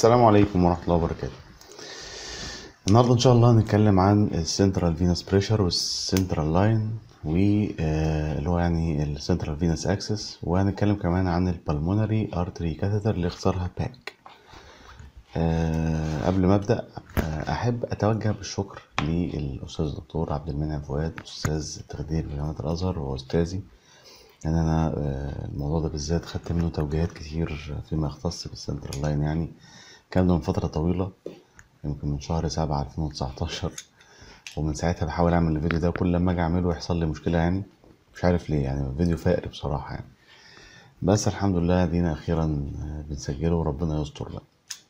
السلام عليكم ورحمة الله وبركاته النهاردة إن شاء الله هنتكلم عن السنترال فينس بريشر والسنترال لاين واللي هو يعني السنترال فينس اكسس وهنتكلم كمان عن البلمونري ارتري كاثيتر اللي اختصارها باك أه قبل ما ابدا آه، احب اتوجه بالشكر للاستاذ الدكتور عبد المنعم فؤاد استاذ التخدير بجامعه الازهر واستاذي يعني انا آه، الموضوع ده بالذات خدت منه توجيهات كتير فيما يختص بالسنترال لاين يعني كان ده من فتره طويله يمكن من شهر سبعة 2019 ومن ساعتها بحاول اعمل الفيديو ده وكل لما اجي اعمله يحصل لي مشكله يعني مش عارف ليه يعني الفيديو فقري بصراحه يعني بس الحمد لله دينا اخيرا آه، بنسجله وربنا يستر بقى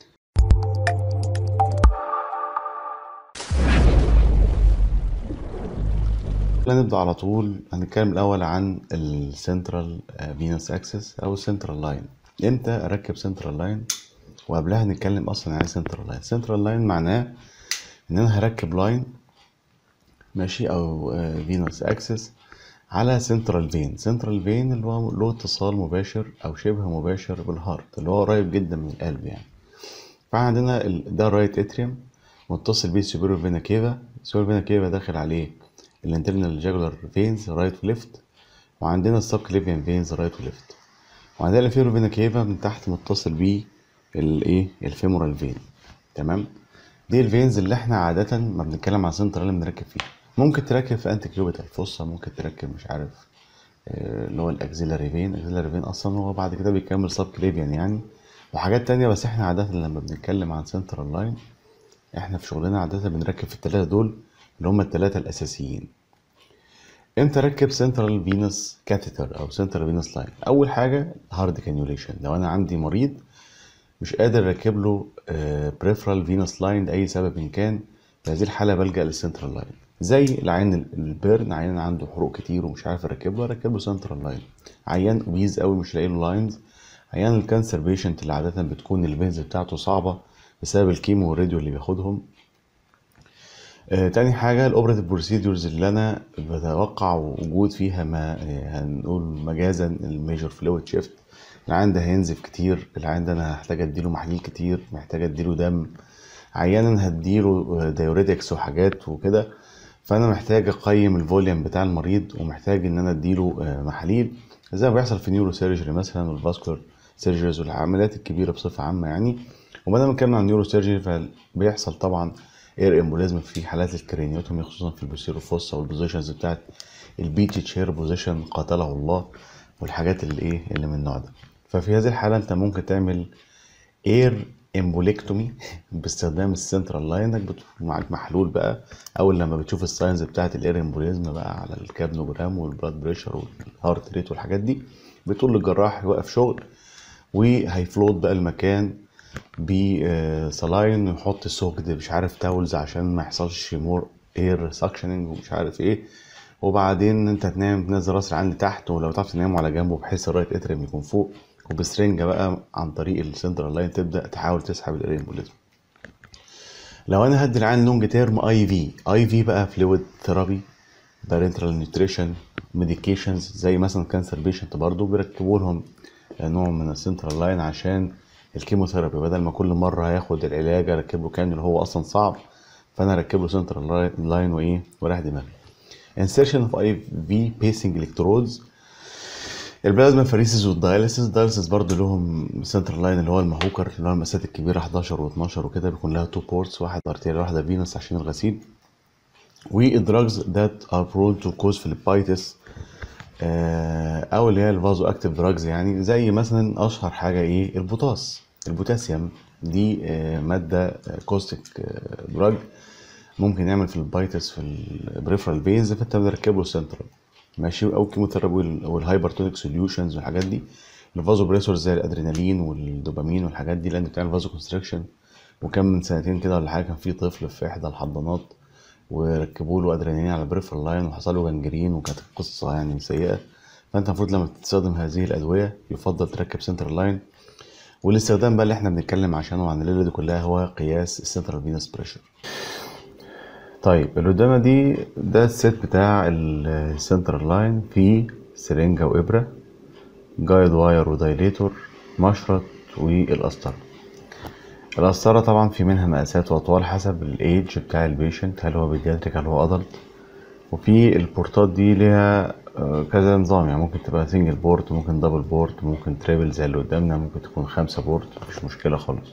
خلينا نبدأ على طول هنتكلم الأول عن السنترال فينوس اكسس أو السنترال لاين إمتى أركب سنترال لاين وقبلها هنتكلم أصلا عن ايه سنترال لاين سنترال لاين معناه إن أنا هركب لاين ماشي أو فينوس اكسس على سنترال فين سنترال فين اللي هو له اتصال مباشر أو شبه مباشر بالهارت اللي هو قريب جدا من القلب يعني فعندنا ال- ده رايت اتريوم متصل بيه سوبيريور فينا كيفا سوبيريور فينا كيفا داخل عليه الانترنال جاجولار فينز رايت وليفت وعندنا السب كليفيان فينز رايت وليفت وعندنا الانفيرو فينا كيفا من تحت متصل بيه الايه الفيمورال فين تمام دي الفينز اللي احنا عادة ما بنتكلم عن سنترال اللي بنركب فيه ممكن تركب في انتي كيوبيتال فوسا ممكن تركب مش عارف آه، اللي هو الاكزيلاري فين الاكزيلاري فين اصلا هو بعد كده بيكمل سب كليفيان يعني وحاجات تانية بس احنا عادة لما بنتكلم عن سنترال لاين احنا في شغلنا عادة بنركب في التلاتة دول اللي هم التلاتة الأساسيين امتى اركب سنترال فينوس كاثيتر او سنترال فينوس لاين اول حاجه هارد كانيوليشن لو انا عندي مريض مش قادر اركب له بريفرال فينوس لاين لاي سبب إن كان في هذه الحاله بلجا للسنترال لاين زي العين ال- البيرن عيان عنده حروق كتير ومش عارف اركب له اركب له سنترال لاين عيان اوبيز قوي مش لاقي له لاينز عيان الكانسر بيشنت اللي عاده بتكون الفينز بتاعته صعبه بسبب الكيمو والراديو اللي بياخدهم آه، تاني حاجة الأوبراتيف بروسيدورز اللي أنا بتوقع وجود فيها ما آه، هنقول مجازا الميجور فلويد شيفت العيان ده هينزف كتير العيان ده أنا هحتاج أديله محاليل كتير محتاج أديله دم عيانا هديله دايوريتكس وحاجات وكده فأنا محتاج أقيم الفوليوم بتاع المريض ومحتاج إن أنا أديله آه، محاليل زي ما بيحصل في نيورو سيرجري مثلا والفاسكولار سيرجريز والعمليات الكبيرة بصفة عامة يعني وما دام اتكلمنا عن نيورو سيرجري فبيحصل طبعا اير امبوليزم في حالات الكرينيوتومي خصوصا في البوستيرو فوسا والبوزيشنز بتاعت البيتي تشير بوزيشن قاتله الله والحاجات اللي ايه اللي من النوع ده ففي هذه الحاله انت ممكن تعمل اير امبوليكتومي باستخدام السنترال لاين انك بتكون معاك محلول بقى اول لما بتشوف الساينز بتاعت الاير امبوليزم بقى على الكابنوجرام والبلاد بريشر والهارت ريت والحاجات دي بتقول للجراح يوقف شغل وهيفلوت بقى المكان بصلاين ويحط سوكد مش عارف تاولز عشان ما يحصلش مور اير سكشننج ومش عارف ايه وبعدين انت تنام تنزل راس العين لتحت ولو تعرف تنام على جنبه بحيث الرايت اتريم يكون فوق وبسرنجة بقى عن طريق السنترال لاين تبدا تحاول تسحب الاريمبوليزم لو انا هدي العين لونج تيرم اي في اي في بقى فلويد ثيرابي بارنترال نيوتريشن ميديكيشنز زي مثلا كانسر بيشنت برضه بيركبوا لهم نوع من السنترال لاين عشان الكيموثيرابي بدل ما كل مره هياخد العلاج اركب له كانيول هو اصلا صعب فانا اركب له سنترال لاين وايه وراح دماغي insertion of IV pacing electrodes البلازما فريسيس والدايليسيس الدايليسيس برضه لهم سنترال لاين اللي هو المهوكر اللي هو المسات الكبيره 11 و12 وكده بيكون لها تو بورتس واحد ارتيريال واحده فينوس عشان الغسيل والدراجز ذات ار برون تو كوز فيليبايتس او اللي هي الفازو اكتيف دراجز يعني زي مثلا اشهر حاجه ايه البوتاس البوتاسيوم دي آه، ماده كوستيك دراج ممكن يعمل في البايتس في البريفرال فينز فانت بتركب له سنترال ماشي او كيموثيرابي والهايبرتونيك سوليوشنز والحاجات دي الفازو بريسور زي الادرينالين والدوبامين والحاجات دي لان بتعمل فازو كونستريكشن وكان من سنتين كده ولا حاجه كان في طفل في احدى الحضانات وركبوا له ادرينالين على البريفرال لاين وحصل له جنجرين وكانت قصه يعني سيئه فانت المفروض لما تستخدم هذه الادويه يفضل تركب سنترال لاين والاستخدام بقى اللي احنا بنتكلم عشانه عن الليله دي كلها هو قياس السنترال فينوس بريشر طيب اللي قدامنا دي ده السيت بتاع السنترال لاين فيه سرنجة وإبرة جايد واير ودايليتور مشرط والقسطرة القسطرة طبعا في منها مقاسات وأطوال حسب الإيج بتاع البيشنت هل هو بيدياتريك هل هو أدلت وفي البورتات دي ليها آه، كذا نظام يعني ممكن تبقى سنجل بورت ممكن دبل بورت ممكن تريبل زي اللي قدامنا ممكن تكون خمسة بورت مفيش مشكلة خالص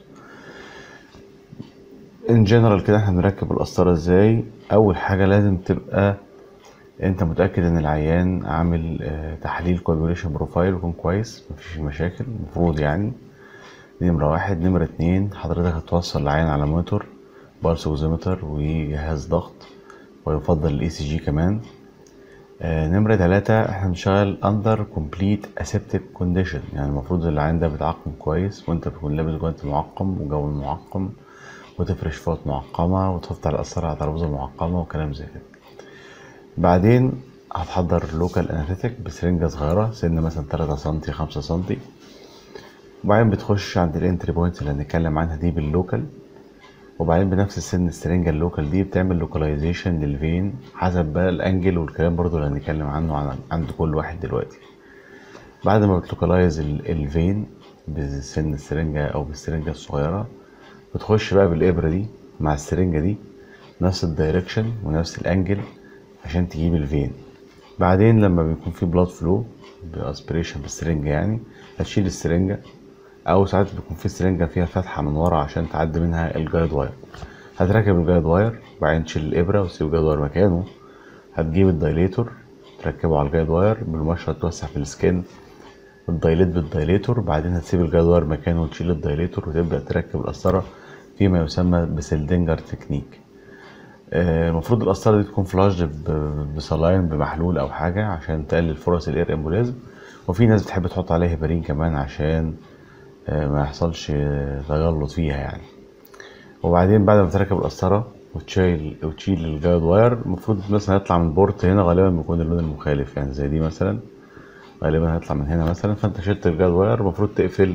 ان جنرال كده احنا بنركب القسطرة ازاي اول حاجة لازم تبقى انت متأكد ان العيان عامل آه، تحليل كوagulation بروفايل يكون كويس مفيش مشاكل المفروض يعني دي نمرة واحد نمرة اتنين حضرتك هتوصل العيان على مونيتور بالس اوكسيمتر وجهاز ضغط ويفضل الاي سي جي كمان آه، نمرة تلاتة احنا بنشتغل اندر كومبليت اسيبتيك كونديشن يعني المفروض العين ده بيتعقم كويس وانت بتكون لابس جوانت معقم وجو معقم وتفرش فوط معقمة وتحط على القسطرة على ترابيزة معقمة وكلام زي كده بعدين هتحضر لوكال اناليتيك بسرنجة صغيرة سن مثلا تلاتة سنتي خمسة سنتي وبعدين بتخش عند الانتري بوينتس اللي هنتكلم عنها دي باللوكال وبعدين بنفس السن السرنجة اللوكال دي بتعمل لوكاليزيشن للفين حسب بقى الانجل والكلام برضو اللي هنتكلم عنه عن عند كل واحد دلوقتي بعد ما بتلوكالايز الفين بسن السرنجة او بالسرنجة الصغيرة بتخش بقى بالابرة دي مع السرنجة دي نفس الدايركشن ونفس الانجل عشان تجيب الفين بعدين لما بيكون في بلاد فلو باسبريشن بالسرنجة يعني هتشيل السرنجة او ساعات بيكون في سرنجة فيها فتحة من ورا عشان تعدي منها الجايد واير هتركب الجايد واير وبعدين تشيل الابرة وتسيب الجايد واير مكانه هتجيب الدايليتور تركبه على الجايد واير بالمشرط توسع في السكين الدايليت بالدايليتور بعدين هتسيب الجايد واير مكانه وتشيل الدايليتور وتبدأ تركب القسطرة فيما يسمى بسلدنجر تكنيك آه، المفروض القسطرة دي تكون فلاشد بصلاين بمحلول أو حاجة عشان تقلل فرص الاير امبوليزم وفي ناس بتحب تحط عليها هيبرين كمان عشان آه، ما يحصلش آه، تجلط فيها يعني وبعدين بعد ما تركب القسطرة وتشيل وتشيل الجايد واير المفروض مثلا يطلع من بورت هنا غالبا بيكون اللون المخالف يعني زي دي مثلا غالبا هيطلع من هنا مثلا فانت شلت الجايد واير المفروض تقفل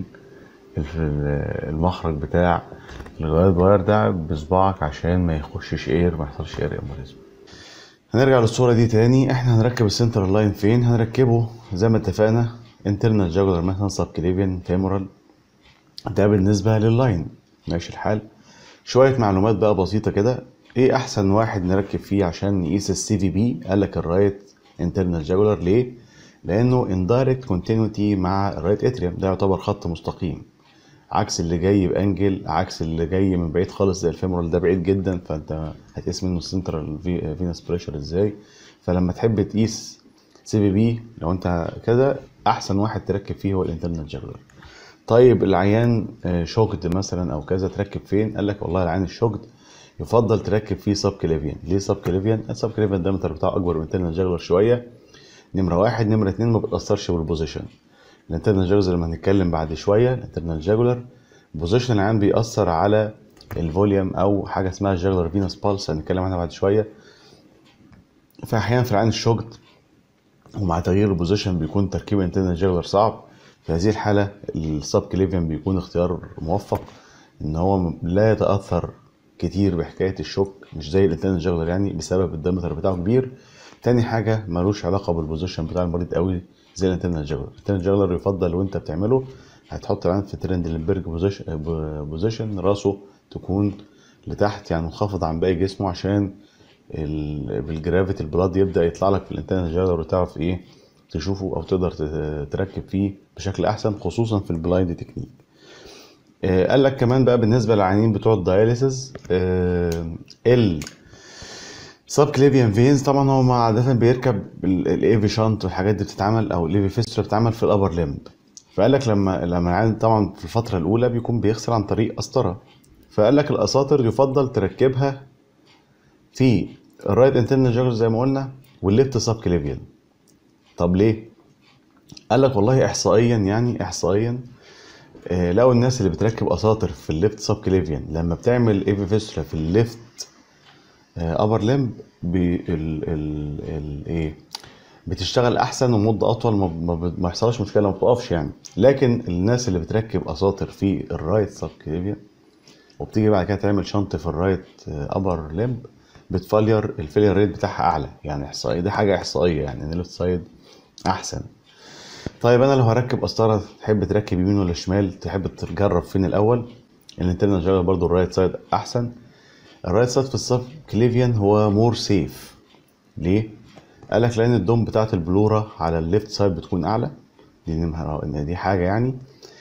الف- المخرج بتاع الجايد واير ده بصباعك عشان ما يخشش اير ما يحصلش اير امبوليزم هنرجع للصورة دي تاني احنا هنركب السنترال لاين فين هنركبه زي ما اتفقنا انترنال جاجولار مثلا سب كليفيان فيمورال ده بالنسبة لللاين ماشي الحال شوية معلومات بقى بسيطة كده ايه احسن واحد نركب فيه عشان نقيس السي في بي قالك الرايت انترنال جاجولار ليه لانه اندايركت كونتينيوتي مع الرايت اتريوم ده يعتبر خط مستقيم عكس اللي جاي بانجل عكس اللي جاي من بعيد خالص زي الفيمورال ده بعيد جدا فانت هتقيس منه السنترال فينس بريشر ازاي فلما تحب تقيس سي في بي لو انت كده احسن واحد تركب فيه هو الانترنال جاجولار طيب العيان آه، شوكد مثلا او كذا تركب فين قال لك والله العيان الشوكد يفضل تركب فيه سب كليفيان ليه سب كليفيان السب كليفيان الدايمتر بتاعه اكبر من الانترنال جاجولار شويه نمره واحد نمره اتنين ما بتاثرش بالبوزيشن الانترنال جاجولار لما هنتكلم بعد شويه الانترنال جاجولار البوزيشن العام بيأثر على الفوليوم او حاجه اسمها الجاجولار فينوس بالس هنتكلم عنها بعد شويه فاحيانا في العين الشوكد ومع تغيير البوزيشن بيكون تركيب الانترنال جاجولار صعب في هذه الحاله السب كليفيان بيكون اختيار موفق ان هو لا يتاثر كتير بحكايه الشوك مش زي الانترنال جاجولار يعني بسبب الدايمتر بتاعه كبير تاني حاجه ملوش علاقه بالبوزيشن بتاع المريض قوي زي الانترنال جاجولار الانترنال جاجولار يفضل وانت بتعمله هتحط العين في ترندلنبرج بوزيشن بوزيشن راسه تكون لتحت يعني منخفض عن باقي جسمه عشان ال- بالجرافيتي البلاد يبدا يطلع لك في الانترنال جاجولار وتعرف ايه تشوفه او تقدر ت- تركب فيه بشكل احسن خصوصا في البلايند تكنيك آه، قال لك كمان بقى بالنسبه للعيانين بتوع الداياليسيس ال سب كليفيان فينز طبعا هو مع عاده بيركب الايفي شانت والحاجات دي بتتعمل او الايفي فيستولا بتتعمل في الابر ليمب فقال لك لما لما العيان طبعا في الفتره الاولى بيكون بيغسل عن طريق قسطره فقال لك الاساطر يفضل تركبها في الرايت انترنال جاجر زي ما قلنا والليفت سب كليفيان طب ليه قال لك والله احصائيا يعني احصائيا آه، لقوا الناس اللي بتركب اساطر في الليفت سب كليفيان لما بتعمل ايفي فيستولا في الليفت ابر لمب ال ال ال ايه بتشتغل احسن ومده اطول ما, ما, ما يحصلش مشكله ما بتقفش يعني لكن الناس اللي بتركب اساطر في الرايت سب كليفيان وبتيجي بعد كده تعمل شنط في الرايت ابر لمب بتفلير الفيلير ريت بتاعها اعلى يعني احصائيه دي حاجه احصائيه يعني ان الليفت سايد احسن طيب انا لو هركب قسطره تحب تركب يمين ولا شمال تحب تجرب فين الاول الانترنال جاجلر برضو الرايت سايد احسن الرايت سايد في السب كليفيان هو مور سيف ليه قال لك لان الدوم بتاعت البلورا على الليفت سايد بتكون اعلى دي نمرة- دي حاجه يعني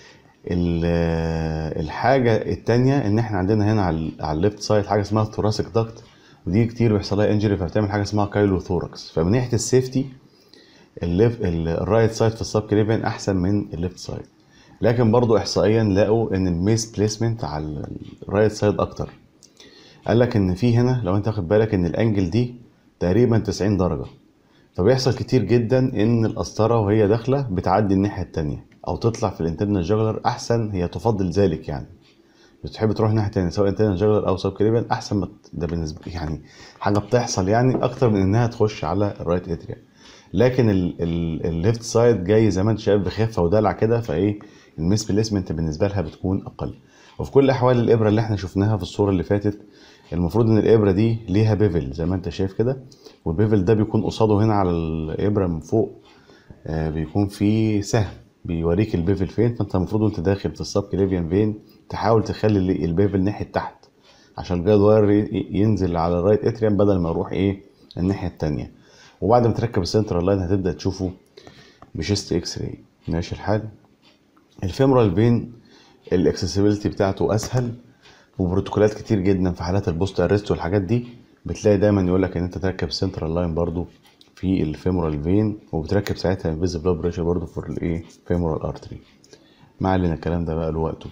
ال- الحاجه التانية ان احنا عندنا هنا على على الليفت سايد حاجه اسمها ثوراسيك داكت ودي كتير بيحصل لها انجري فبتعمل حاجه اسمها كايلو ثوركس فمن ناحيه السيفتي الليف ال- الرايت سايد في السب كليفيان احسن من الليفت سايد لكن برضو احصائيا لقوا ان الميس بليسمنت على الرايت سايد اكتر قال لك ان في هنا لو انت واخد بالك ان الانجل دي تقريبا 90 درجه فبيحصل كتير جدا ان القسطره وهي داخله بتعدي الناحيه التانية او تطلع في الانترنال جاجلر احسن هي تفضل ذلك يعني بتحب تروح ناحيه تانية سواء انترنال جاجلر او سب كليفيان احسن ما ت- ده بالنسبه يعني حاجه بتحصل يعني اكتر من انها تخش على الرايت اتريا لكن الليفت سايد جاي زي ما انت شايف بخفه ودلع كده فايه الميس بليسمنت بالنسبه لها بتكون اقل وفي كل الاحوال الابره اللي احنا شفناها في الصوره اللي فاتت المفروض ان الابره دي ليها بيفل زي ما انت شايف كده والبيفل ده بيكون قصاده هنا على الابره من فوق آه، بيكون في سهم بيوريك البيفل فين فانت المفروض وانت داخل في السب كليفيان فين تحاول تخلي ال- البيفل ناحيه تحت عشان الجايد واير ي- ينزل على الرايت اتريم بدل ما يروح ايه الناحيه التانية وبعد ما تركب السنترال لاين هتبدا تشوفه بشيست اكس راي ماشي الحال الفيمورال فين الاكسسبيلتي بتاعته اسهل وبروتوكولات كتير جدا في حالات البوست اريست والحاجات دي بتلاقي دايما يقول لك ان انت تركب سنترال لاين برضو في الفيمورال فين وبتركب ساعتها انفيزيبل بلاد بريشر برضو في الايه فيمورال ارتري ما علينا الكلام ده بقى لوقته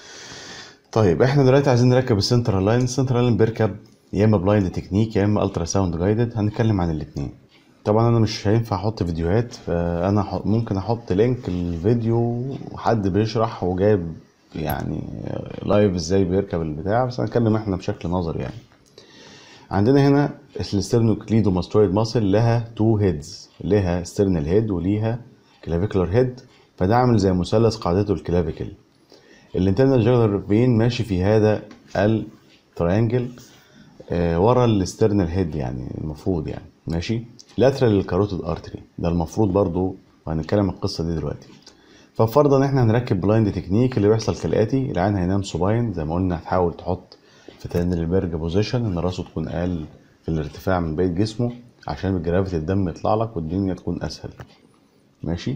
طيب احنا دلوقتي عايزين نركب السنترال لاين السنترال لاين بيركب يا اما بلايند تكنيك يا اما الترا ساوند جايدد هنتكلم عن الاثنين طبعا انا مش هينفع احط فيديوهات فانا ح- ممكن احط لينك الفيديو حد بيشرح وجايب يعني لايف ازاي بيركب البتاع بس هنتكلم احنا بشكل نظري يعني عندنا هنا السترنوكليدوماستويد ماسل لها تو هيدز لها سترنال هيد وليها كلافيكولار هيد فده عامل زي مثلث قاعدته الكلافيكل الانترنال جاجلر فين ماشي في هذا التريانجل آه ورا الاسترنال هيد يعني المفروض يعني ماشي لاترال الكاروتيد ارتري ده المفروض برضو وهنتكلم عن القصه دي دلوقتي ففرضا ان احنا هنركب بلايند تكنيك اللي بيحصل كالاتي العين هينام صباين زي ما قلنا هتحاول تحط في ترينلبرج بوزيشن ان راسه تكون اقل في الارتفاع من بقيه جسمه عشان جرافيتي الدم يطلع لك والدنيا تكون اسهل ماشي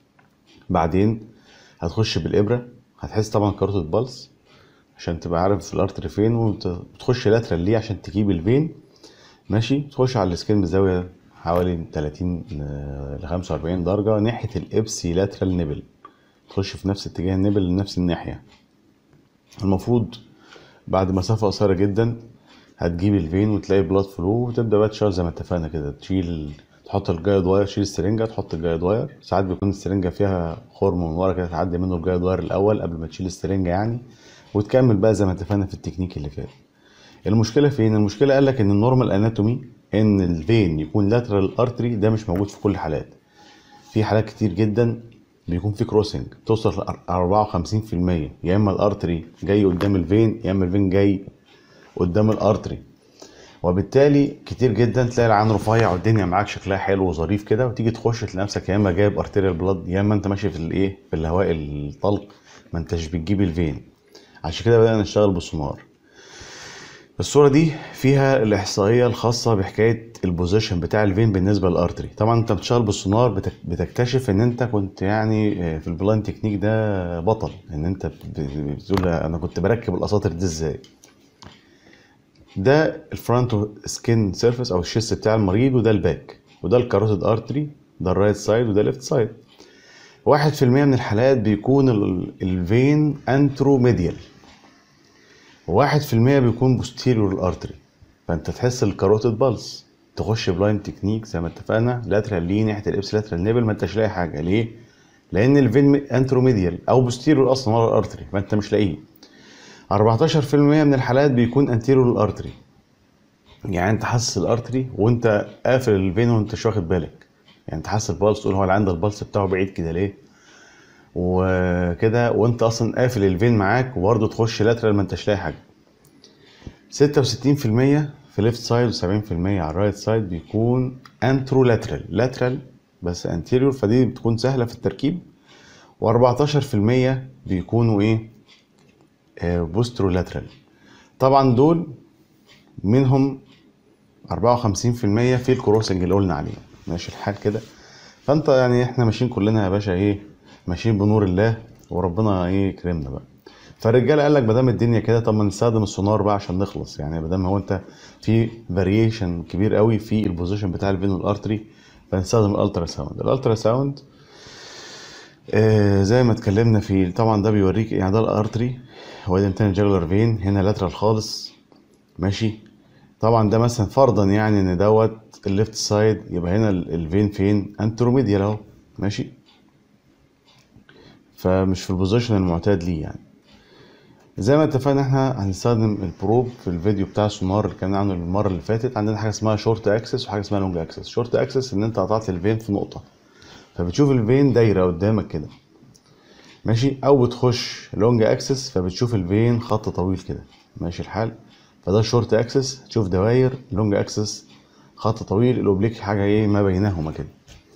بعدين هتخش بالابره هتحس طبعا كاروتيد بالس عشان تبقى عارف الارتري فين وتخش لاترال ليه عشان تجيب الفين ماشي تخش على السكين بزاويه حوالي 30 ل 45 درجه ناحيه الابسي لاترال نبل تخش في نفس اتجاه النبل لنفس الناحيه المفروض بعد مسافه قصيره جدا هتجيب الفين وتلاقي بلاد فلو وتبدا بقى تشتغل زي ما اتفقنا كده تشيل تحط الجايد واير تشيل السرنجه تحط الجايد واير ساعات بيكون السرنجه فيها خرم من ورا كده تعدي منه الجايد واير الاول قبل ما تشيل السرنجه يعني وتكمل بقى زي ما اتفقنا في التكنيك اللي فات المشكله فين المشكله قال لك ان النورمال اناتومي ان الفين يكون لاترال ارتري ده مش موجود في كل الحالات في حالات كتير جدا بيكون في كروسنج توصل ل 54% يا اما الارتري جاي قدام الفين يا اما الفين جاي قدام الارتري وبالتالي كتير جدا تلاقي العين رفيع والدنيا معاك شكلها حلو وظريف كده وتيجي تخش تلاقي نفسك يا اما جايب ارتيريال بلاد يا اما انت ماشي في الايه في الهواء الطلق ما انتش بتجيب الفين عشان كده بدأنا نشتغل بالسونار الصورة دي فيها الإحصائية الخاصة بحكاية البوزيشن بتاع الفين بالنسبة للأرتري طبعا أنت بتشتغل بالسونار بتك- بتكتشف إن أنت كنت يعني في البلاين تكنيك ده بطل إن أنت بت- بتقول أنا كنت بركب الأساطر دي إزاي ده الفرونت سكين سيرفيس أو الشيست بتاع المريض وده الباك وده الكاروتيد أرتري ده الرايت سايد وده ليفت سايد واحد في المية من الحالات بيكون ال- الفين انترو ميديال واحد في المية بيكون بوستيريور الارتري فانت تحس الكاروتيد بالس تخش بلاين تكنيك زي ما اتفقنا لاترال ليه ناحيه الابس لاترال نيبل ما انتش لاقي حاجه ليه؟ لان الفين انتروميديال او بوستيريور اصلا ورا الارتري فانت مش لاقيه 14% من الحالات بيكون انتيريور الارتري يعني انت حاسس الارتري وانت قافل الفين وانت مش واخد بالك يعني انت حاسس البلس تقول هو اللي عند البلس بتاعه بعيد كده ليه وكده وانت اصلا قافل الفين معاك وبرضه تخش لاترال ما انتش لاقي حاجه 66% في ليفت سايد و70% على الرايت سايد بيكون انترو لاترال لاترال بس انتيريور فدي بتكون سهله في التركيب و14% بيكونوا ايه بوسترولاترال طبعا دول منهم 54% في الكروسنج اللي قلنا عليه ماشي الحال كده فانت يعني احنا ماشيين كلنا يا باشا ايه ماشيين بنور الله وربنا ايه يكرمنا بقى فالرجاله قال لك ما دام الدنيا كده طب ما نستخدم السونار بقى عشان نخلص يعني ما دام هو انت في فاريشن كبير قوي في البوزيشن بتاع الفين والارتري فنستخدم الالترا ساوند الالترا ساوند آه زي ما اتكلمنا فيه طبعا ده بيوريك يعني ده الارتري هو ده انترنال جاجولار فين هنا لاترال خالص ماشي طبعا ده مثلا فرضا يعني ان دوت الليفت سايد يبقى هنا ال- الفين فين انتروميديال اهو ماشي فمش في البوزيشن المعتاد ليه يعني زي ما اتفقنا احنا هنستخدم البروب في الفيديو بتاع السونار اللي كان عنه المره اللي فاتت عندنا حاجه اسمها شورت اكسس وحاجه اسمها لونج اكسس شورت اكسس ان انت قطعت الفين في نقطه فبتشوف الفين دايره قدامك كده ماشي او بتخش لونج اكسس فبتشوف الفين خط طويل كده ماشي الحال فده شورت اكسس تشوف دواير لونج اكسس خط طويل الاوبليك حاجه ايه ما بينهما كده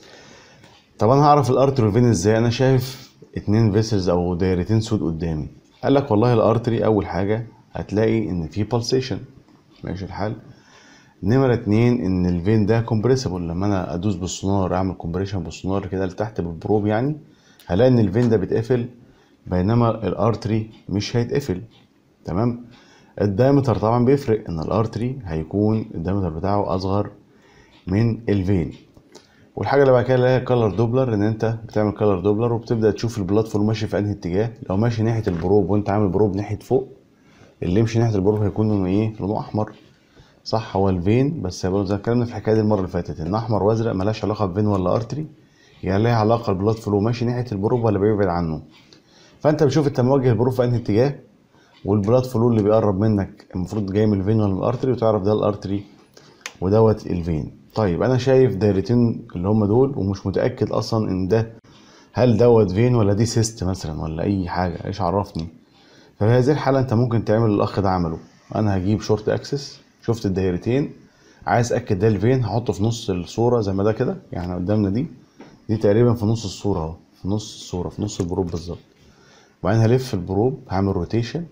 طب انا هعرف الارتري والفين ازاي انا شايف اتنين فيسلز او دايرتين سود قدامي قال لك والله الارتري اول حاجه هتلاقي ان في بالسيشن ماشي الحال نمرة اتنين ان الفين ده كومبريسبل لما انا ادوس بالسونار اعمل كومبريشن بالسونار كده لتحت بالبروب يعني هلاقي ان الفين ده بيتقفل بينما الارتري مش هيتقفل تمام الدايمتر طبعا بيفرق ان الارتري هيكون الدايمتر بتاعه اصغر من الفين والحاجه اللي بعد كده اللي هي كلر دوبلر ان انت بتعمل كلر دوبلر وبتبدا تشوف البلاد فلو ماشي في انهي اتجاه لو ماشي ناحيه البروب وانت عامل بروب ناحيه فوق اللي يمشي ناحيه البروب هيكون لونه ايه لونه احمر صح هو الفين بس هيبقى زي ما اتكلمنا في الحكايه دي المره اللي فاتت ان احمر وازرق ملهاش علاقه بفين ولا ارتري يعني ليها علاقه البلاد فلو ماشي ناحيه البروب ولا بيبعد عنه فانت بتشوف انت موجه البروب في انهي اتجاه والبلاد فلو اللي بيقرب منك المفروض جاي من الفين ولا من الارتري وتعرف ده الارتري ودوت الفين طيب انا شايف دايرتين اللي هم دول ومش متاكد اصلا ان ده هل دوت فين ولا دي سيست مثلا ولا اي حاجه ايش عرفني ففي هذه الحاله انت ممكن تعمل اللي الاخ ده عمله انا هجيب شورت اكسس شفت الدايرتين عايز اكد ده الفين هحطه في نص الصوره زي ما ده كده يعني قدامنا دي دي تقريبا في نص الصوره اهو في نص الصوره في نص البروب بالظبط وبعدين هلف البروب هعمل روتيشن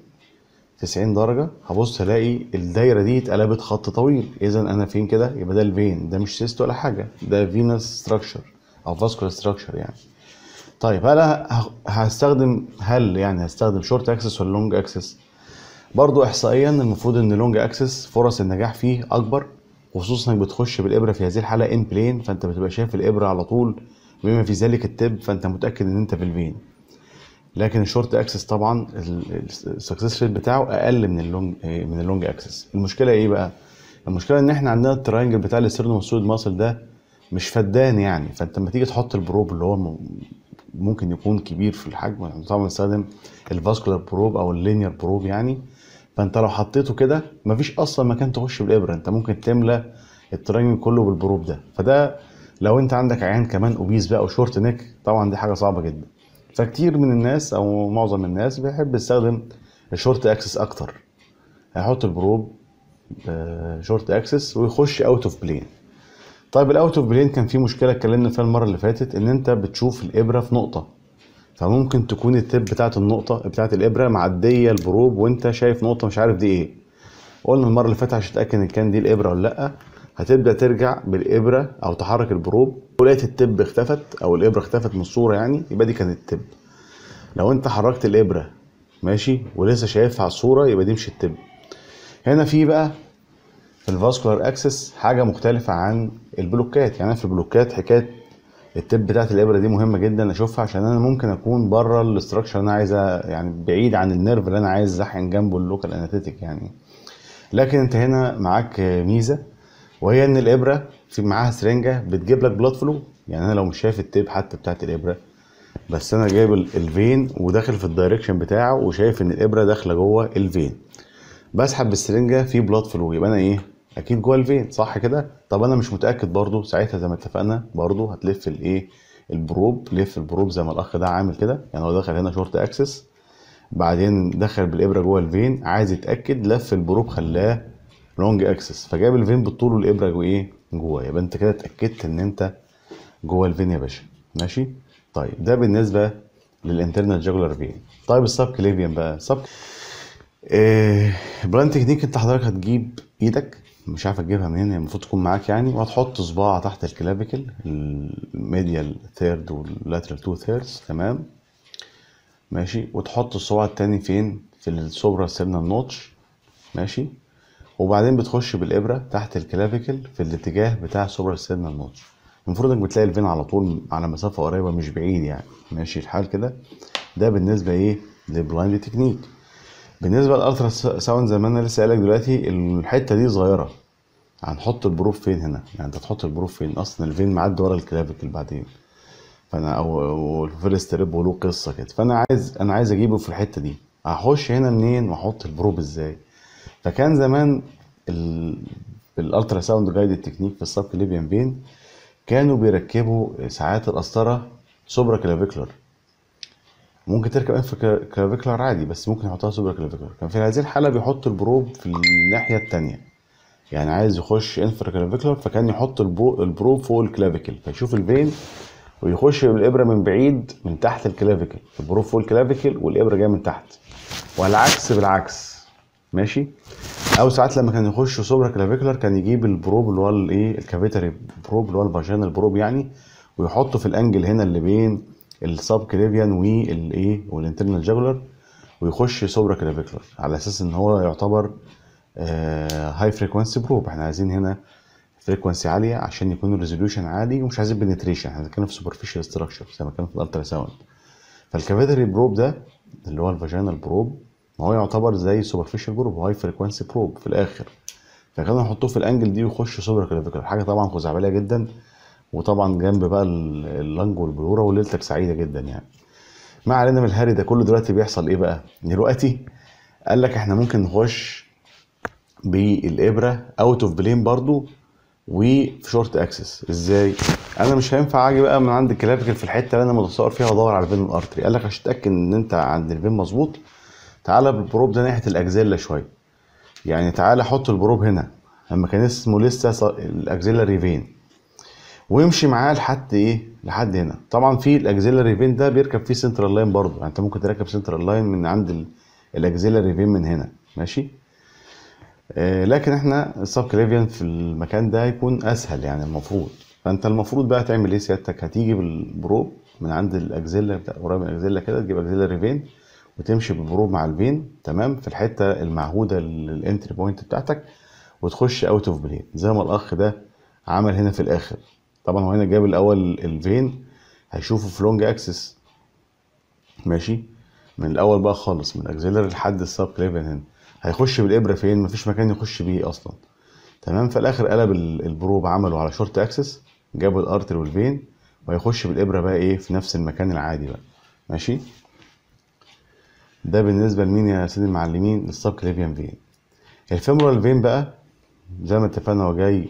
90 درجة هبص الاقي الدايرة دي اتقلبت خط طويل اذا انا فين كده يبقى ده الفين ده مش سيست ولا حاجة ده فينس ستراكشر او فاسكولار ستراكشر يعني طيب هل ه- هستخدم هل يعني هستخدم شورت اكسس ولا لونج اكسس برضو احصائيا المفروض ان لونج اكسس فرص النجاح فيه اكبر خصوصا انك بتخش بالابره في هذه الحاله ان بلين فانت بتبقى شايف الابره على طول بما في ذلك التب فانت متاكد ان انت في الفين لكن الشورت اكسس طبعا السكسس ريت بتاعه اقل من اللونج إيه، من اللونج اكسس المشكله ايه بقى المشكله ان احنا عندنا التراينجل بتاع الاسترنوماسويد ماسل ده مش فدان يعني فانت لما تيجي تحط البروب اللي هو م- ممكن يكون كبير في الحجم يعني طبعا بنستخدم الفاسكولار بروب او اللينير بروب يعني فانت لو حطيته كده مفيش اصلا مكان تخش بالابره انت ممكن تملى التراينجل كله بالبروب ده فده لو انت عندك عيان كمان اوبيز بقى وشورت نيك طبعا دي حاجه صعبه جدا فكتير من الناس او معظم الناس بيحب يستخدم الشورت اكسس اكتر هيحط البروب شورت اكسس ويخش اوت اوف بلين طيب الاوت اوف بلين كان في مشكله اتكلمنا فيها المره اللي فاتت ان انت بتشوف الابره في نقطه فممكن تكون التب بتاعت النقطه بتاعت الابره معديه البروب وانت شايف نقطه مش عارف دي ايه قلنا المره اللي فاتت عشان تتاكد ان كان دي الابره ولا لا هتبدا ترجع بالابره او تحرك البروب ولقيت التب اختفت او الابره اختفت من الصوره يعني يبقى دي كانت التب لو انت حركت الابره ماشي ولسه شايفها على الصوره يبقى دي مش التب هنا في بقى في الفاسكولار اكسس حاجه مختلفه عن البلوكات يعني أنا في البلوكات حكايه التب بتاعت الابره دي مهمه جدا اشوفها عشان انا ممكن اكون بره الاستراكشر اللي انا عايزه يعني بعيد عن النيرف اللي انا عايز احقن جنبه اللوكال انستيك يعني لكن انت هنا معاك ميزه وهي ان الابره في معاها سرنجه بتجيب لك بلاد فلو يعني انا لو مش شايف التيب حتى بتاعت الابره بس انا جايب ال- الفين وداخل في الدايركشن بتاعه وشايف ان الابره داخله جوه الفين بسحب بالسرنجه في بلاد فلو يبقى انا ايه اكيد جوه الفين صح كده طب انا مش متاكد برضو ساعتها زي ما اتفقنا برضو هتلف الايه البروب لف البروب زي ما الاخ ده عامل كده يعني هو دخل هنا شورت اكسس بعدين دخل بالابره جوه الفين عايز يتاكد لف البروب خلاه لونج اكسس فجاب الفين بالطول والابره جوه ايه جوه يبقى انت كده اتاكدت ان انت جوه الفين يا باشا ماشي طيب ده بالنسبه للانترنال جاجولار فين طيب السب كليفيان بقى السب إيه بلان تكنيك انت حضرتك هتجيب ايدك مش عارف تجيبها منين هي المفروض تكون معاك يعني وهتحط صباع تحت الكلافيكل الميديال ثيرد واللاترال تو ثيردز تمام ماشي وتحط الصباع التاني فين في السوبرا سيرنال نوتش ماشي وبعدين بتخش بالابره تحت الكلافيكل في الاتجاه بتاع السوبرا سيرنال نوتش المفروض انك بتلاقي الفين على طول على مسافه قريبه مش بعيد يعني ماشي الحال كده ده بالنسبه ايه للبلايند تكنيك بالنسبه للالترا ساوند زي ما انا لسه قايلك دلوقتي الحته دي صغيره هنحط البروف فين هنا يعني انت تحط البروف فين اصلا الفين معدي ورا الكلافيكل بعدين فانا او الفيرست ريب وله قصه كده فانا عايز انا عايز اجيبه في الحته دي هخش هنا منين واحط البروب ازاي فكان زمان الالترا ساوند جايد تكنيك في السب كليفيان فين كانوا بيركبوا ساعات القسطره سوبرا كلافيكولار ممكن تركب انف كلافيكولار عادي بس ممكن يحطها سوبرا كلافيكولار كان في هذه الحاله بيحط البروب في الناحيه الثانيه يعني عايز يخش انفرا كلافيكولار فكان يحط البروب فوق الكلافيكل فيشوف الفين ويخش بالابره من بعيد من تحت الكلافيكل البروب فوق الكلافيكل والابره جايه من تحت والعكس بالعكس ماشي او ساعات لما كان يخش سوبرا كلافيكولار كان يجيب البروب اللي هو الايه الكافيتري بروب اللي هو الفاجينال بروب يعني ويحطه في الانجل هنا اللي بين السب كليفيان والايه والانترنال جاجولار ويخش سوبرا كلافيكولار على اساس ان هو يعتبر هاي فريكوانسي بروب احنا عايزين هنا فريكوانسي عاليه عشان يكون الريزوليوشن عالي ومش عايزين بنتريشن احنا بنتكلم في سوبرفيشال ستراكشر زي ما كان في الالترا ساوند فالكافيتري بروب ده اللي هو الفاجينال بروب ما هو يعتبر زي سوبرفيشال بروب هاي فريكوانسي بروب في الاخر فكانوا يحطوه في الانجل دي ويخش سوبر كلافيكولار حاجه طبعا خزعبليه جدا وطبعا جنب بقى اللنج والبلوره وليلتك سعيده جدا يعني ما علينا من الهري ده كله دلوقتي بيحصل ايه بقى دلوقتي قال لك احنا ممكن نخش بالابره اوت اوف بلين برضو وفي شورت اكسس ازاي انا مش هينفع اجي بقى من عند الكلافيكل في الحته اللي انا متصور فيها وادور على الفين الارتري قال لك عشان تتاكد ان انت عند الفين مظبوط تعالى بالبروب ده ناحيه الاكزيلا شويه يعني تعالى حط البروب هنا لما كان اسمه لسه الاكزيلاري فين ويمشي معاه لحد ايه لحد هنا طبعا في الاكزيلاري فين ده بيركب فيه سنترال لاين برضه يعني انت ممكن تركب سنترال لاين من عند الاكزيلاري فين من هنا ماشي آه لكن احنا السب كليفيان في المكان ده يكون اسهل يعني المفروض فانت المفروض بقى تعمل ايه سيادتك هتيجي بالبروب من عند الاكزيلا بتاع قريب من الاكزيلا كده تجيب اكزيلاري فين وتمشي بالبروب مع الفين تمام في الحته المعهوده للانتري بوينت بتاعتك وتخش اوت اوف بلين زي ما الاخ ده عمل هنا في الاخر طبعا هو هنا جاب الاول الفين هيشوفه في لونج اكسس ماشي من الاول بقى خالص من الاكزيلر لحد السب كليفن هنا هيخش بالابره فين مفيش مكان يخش بيه اصلا تمام في الاخر قلب البروب عمله على شورت اكسس جاب الارتر والفين وهيخش بالابره بقى ايه في نفس المكان العادي بقى ماشي ده بالنسبه لمين يا سيدي المعلمين للسب كليفيان فين الفيمورال فين بقى زي ما اتفقنا هو جاي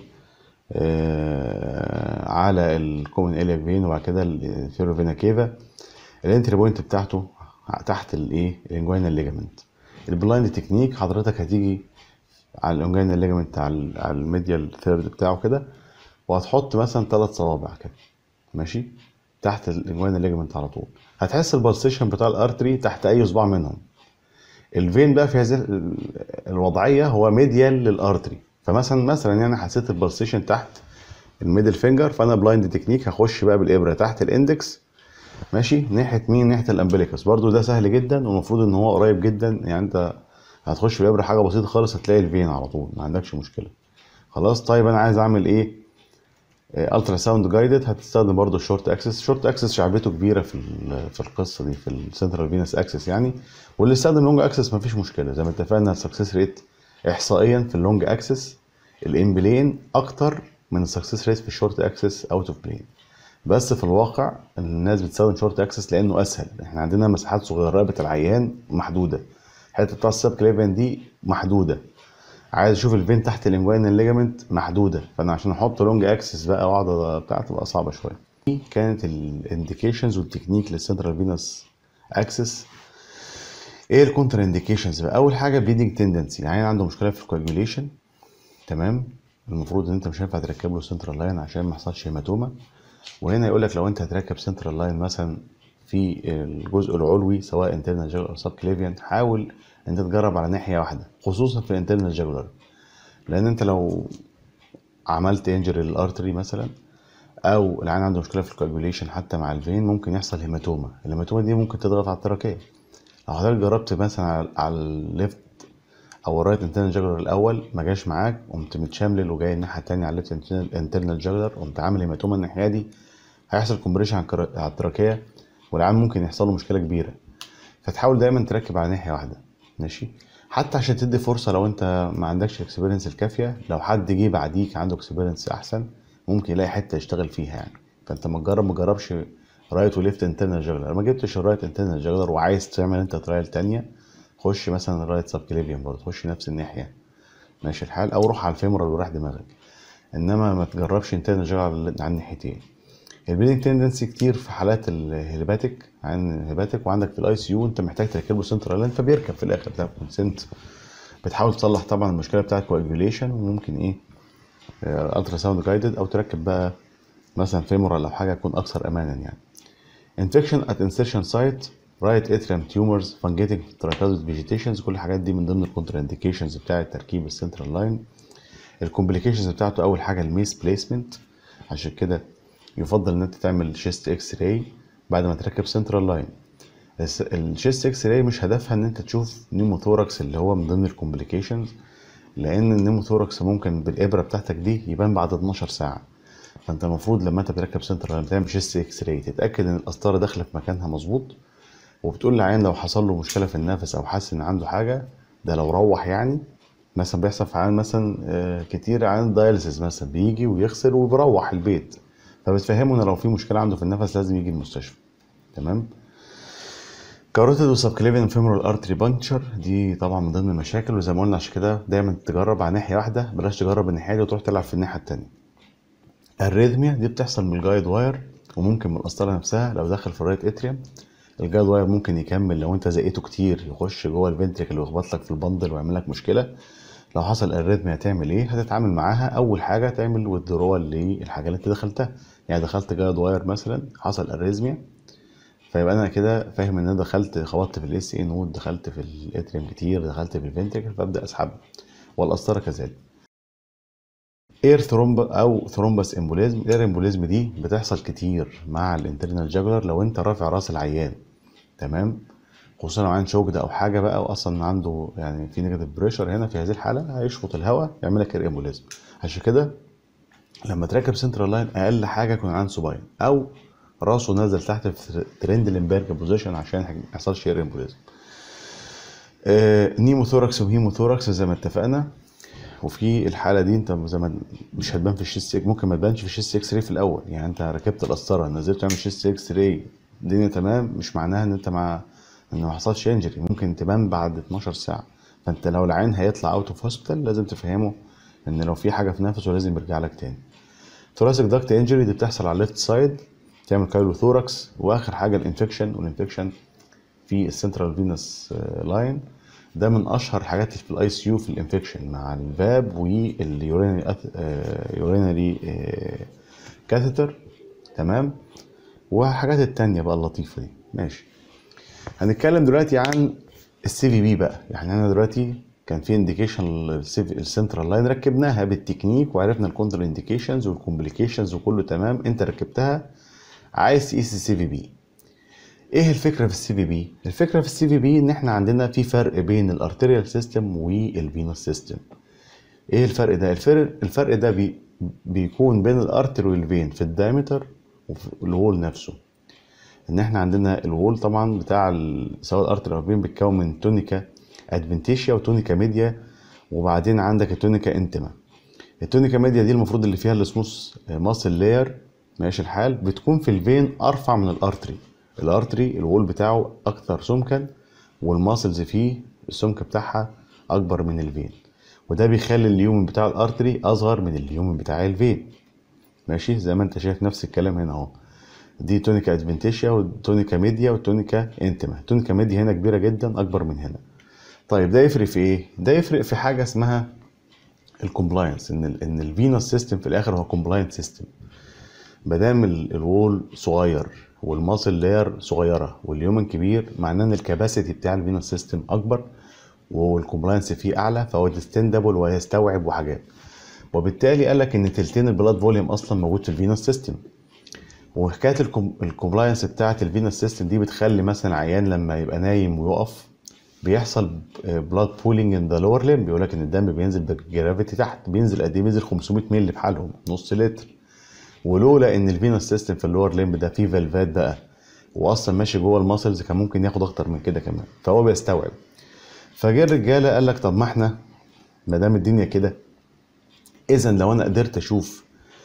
آه على الكومن الياك فين وبعد كده الفيرو فينا كيفا الانتري بوينت بتاعته تحت الايه الانجوينال ليجامنت البلايند تكنيك حضرتك هتيجي على الانجوينال ليجامنت على على الميديال ثيرد بتاعه كده وهتحط مثلا ثلاث صوابع كده ماشي تحت الانجوينال ليجامنت على طول هتحس البلسيشن بتاع الارتري تحت اي صباع منهم الفين بقى في هذه الوضعيه هو ميديال للارتري فمثلا مثلا يعني حسيت البلسيشن تحت الميدل فينجر فانا بلايند تكنيك هخش بقى بالابره تحت الاندكس ماشي ناحيه مين ناحيه الامبليكس برضو ده سهل جدا والمفروض ان هو قريب جدا يعني انت هتخش بالابره حاجه بسيطه خالص هتلاقي الفين على طول ما عندكش مشكله خلاص طيب انا عايز اعمل ايه الترا ساوند جايدد هتستخدم برضو الشورت اكسس شورت اكسس شعبيته كبيره في في القصه دي في السنترال فينس اكسس يعني واللي استخدم لونج اكسس مفيش مشكله زي ما اتفقنا السكسس ريت احصائيا في اللونج اكسس الان بلين اكتر من السكسس ريت في الشورت اكسس اوت اوف بلين بس في الواقع الناس بتستخدم شورت اكسس لانه اسهل احنا عندنا مساحات صغيره رقبه العيان محدوده الحته بتاع السب كليفن دي محدوده عايز اشوف الفين تحت الانجوينال ليجامنت محدوده فانا عشان احط لونج اكسس بقى واقعد بتاع تبقى صعبه شويه دي كانت الانديكيشنز والتكنيك للسنترال فينوس اكسس ايه الكونتر انديكيشنز بقى اول حاجه بليدنج تندنسي يعني عنده مشكله في الكواجوليشن تمام المفروض ان انت مش هينفع تركب له سنترال لاين عشان ما يحصلش هيماتوما وهنا يقول لك لو انت هتركب سنترال لاين مثلا في الجزء العلوي سواء انترنال جاجولار او سب كليفيان حاول انت تجرب على ناحيه واحده خصوصا في الانترنال جاجولار لان انت لو عملت انجري للارتري مثلا او العين عنده مشكله في الكواجوليشن حتى مع الفين ممكن يحصل هيماتوما الهيماتوما دي ممكن تضغط على التراكيه لو حضرتك جربت مثلا على, على الليفت او الرايت انترنال جاجولار الاول ما جاش معاك قمت متشملل وجاي الناحيه التانيه على الليفت انترنال جاجولار قمت عامل هيماتوما الناحيه دي هيحصل كومبريشن على التراكيه والعيان ممكن يحصل له مشكله كبيره فتحاول دايما تركب على ناحيه واحده ماشي حتى عشان تدي فرصه لو انت ما عندكش الاكسبيرينس الكافيه لو حد جه بعديك عنده اكسبيرينس احسن ممكن يلاقي حته يشتغل فيها يعني فانت ما تجرب ما جربش رايت وليفت انترنال جاجلر ما جبتش الرايت انترنال جاجلر وعايز تعمل انت ترايل تانية خش مثلا الرايت سب كليفيان برضه خش نفس الناحيه ماشي الحال او روح على الفيمورال وراح دماغك انما ما تجربش انترنال جاجلر على الناحيتين البليدنج تندنسي كتير في حالات الهيباتيك عن الهيباتيك وعندك في الاي سي يو انت محتاج تركب له سنترال لاين فبيركب في الاخر ده كونسنت بتحاول تصلح طبعا المشكله بتاعت كواجوليشن وممكن ايه الترا ساوند جايدد او تركب بقى مثلا فيمورال او حاجه تكون اكثر امانا يعني انفكشن ات انسيرشن سايت رايت اتريم تيومرز فانجيتنج تراكازوس فيجيتيشنز كل الحاجات دي من ضمن الكونتر انديكيشنز بتاعه تركيب السنترال لاين الكومبليكيشنز بتاعته اول حاجه الميس بليسمنت عشان كده يفضل ان انت تعمل شيست اكس راي بعد ما تركب سنترال لاين الشيست اكس راي مش هدفها ان انت تشوف نيموثوركس اللي هو من ضمن الكومبليكيشنز لان النيموثوركس ممكن بالابره بتاعتك دي يبان بعد 12 ساعه فانت المفروض لما انت بتركب سنترال لاين بتعمل شيست اكس راي تتاكد ان القسطره داخله في مكانها مظبوط وبتقول للعيان لو حصل له مشكله في النفس او حاسس ان عنده حاجه ده لو روح يعني مثلا بيحصل في عيان مثلا كتير عيان دايلسيس مثلا بيجي ويغسل وبيروح البيت فبتفهمه ان لو في مشكله عنده في النفس لازم يجي المستشفى تمام كاروتيد وسبكليفيان فيمورال ارتري بانكشر دي طبعا من ضمن المشاكل وزي ما قلنا عشان كده دايما تجرب على ناحيه واحده بلاش تجرب الناحيه دي وتروح تلعب في الناحيه التانيه الريدميا دي بتحصل من الجايد واير وممكن من القسطره نفسها لو دخل في الرايت اتريوم الجايد واير ممكن يكمل لو انت زقيته كتير يخش جوه الفنتريكل ويخبط لك في البندل ويعمل لك مشكله لو حصل الريتميا هتعمل ايه هتتعامل معاها اول حاجه تعمل ويدرول للحاجه اللي انت دخلتها يعني دخلت جايد واير مثلا حصل اريزميا فيبقى انا كده فاهم ان انا دخلت خبطت في الاس اي نود دخلت في الاتريوم كتير دخلت في الفنتريكل فابدا اسحب والقسطره كذلك اير ثرومب او ثرومبس امبوليزم الاير امبوليزم دي بتحصل كتير مع الانترنال جاجولار لو انت رافع راس العيان تمام خصوصا لو عين شوك ده او حاجه بقى واصلا عنده يعني في نيجاتيف بريشر هنا في هذه الحاله هيشفط الهواء يعمل لك اير امبوليزم عشان كده لما تركب سنترال لاين اقل حاجه يكون عند سوباين او راسه نازل تحت في ترند لمبرج بوزيشن عشان ما يحصلش اير امبوليزم آه نيموثوركس وهيموثوركس زي ما اتفقنا وفي الحاله دي انت زي ما مش هتبان في الشيست ممكن ما تبانش في الشيست اكس راي في الاول يعني انت ركبت القسطره نزلت تعمل شيست اكس راي الدنيا تمام مش معناها ان انت مع ان ما حصلش انجري ممكن تبان بعد 12 ساعه فانت لو العين هيطلع اوت اوف هوسبيتال لازم تفهمه ان لو في حاجه في نفسه لازم يرجع لك تاني ثوراسيك داكت انجري دي بتحصل على الليفت سايد تعمل كايلو ثوركس واخر حاجه الانفكشن والانفكشن في السنترال فينس لاين ده من اشهر الحاجات اللي في الاي سي يو في الانفكشن مع الفاب واليورينري يورينري كاثيتر تمام وحاجات التانية بقى اللطيفه دي ماشي هنتكلم دلوقتي عن السي في بي بقى يعني انا دلوقتي كان في انديكيشن السنترال لاين ركبناها بالتكنيك وعرفنا الكونتر انديكيشنز والكومبليكيشنز وكله تمام انت ركبتها عايز تقيس السي في بي ايه الفكره في السي في بي الفكره في السي في بي ان احنا عندنا في فرق بين الارتيريال سيستم والفينوس سيستم ايه الفرق ده الفرق الفرق ده بي بيكون بين الارتر والفين في الدايمتر وفي الهول نفسه ان احنا عندنا الوول طبعا بتاع سواء الارتر او الفين بيتكون من تونيكا ادفنتيشيا وتونيكا ميديا وبعدين عندك التونيكا انتما التونيكا ميديا دي المفروض اللي فيها السموث ماسل لاير ماشي الحال بتكون في الفين ارفع من الارتري الارتري الوول بتاعه اكثر سمكا والماسلز فيه السمك بتاعها اكبر من الفين وده بيخلي اليومن بتاع الارتري اصغر من اليومن بتاع الفين ماشي زي ما انت شايف نفس الكلام هنا اهو دي تونيكا ادفنتيشيا والتونيكا ميديا والتونيكا انتما التونيكا ميديا هنا كبيره جدا اكبر من هنا طيب ده يفرق في ايه ده يفرق في حاجه اسمها الكومبلاينس ان ال ان الفينوس سيستم في الاخر هو كومبلاينت سيستم مادام ال- الوول صغير والماسل لاير صغيره واليومن كبير معناه ان الكباسيتي بتاع الفينوس سيستم اكبر والكومبلاينس فيه اعلى فهو ديستندبل ويستوعب وحاجات وبالتالي قال لك ان تلتين البلاد فوليوم اصلا موجود في الفينوس سيستم وحكايه الكومبلاينس بتاعه الفينوس سيستم دي بتخلي مثلا عيان لما يبقى نايم ويقف بيحصل بلاد بولينج ان ذا لور ليم بيقول لك ان الدم بينزل بالجرافيتي تحت بينزل قد ايه بينزل 500 مللي بحالهم نص لتر ولولا ان الفينوس سيستم في اللور ليمب ده فيه فالفات بقى واصلا ماشي جوه الماسلز كان ممكن ياخد اكتر من كده كمان فهو بيستوعب فجه الرجاله قال لك طب ما احنا ما دام الدنيا كده اذا لو انا قدرت اشوف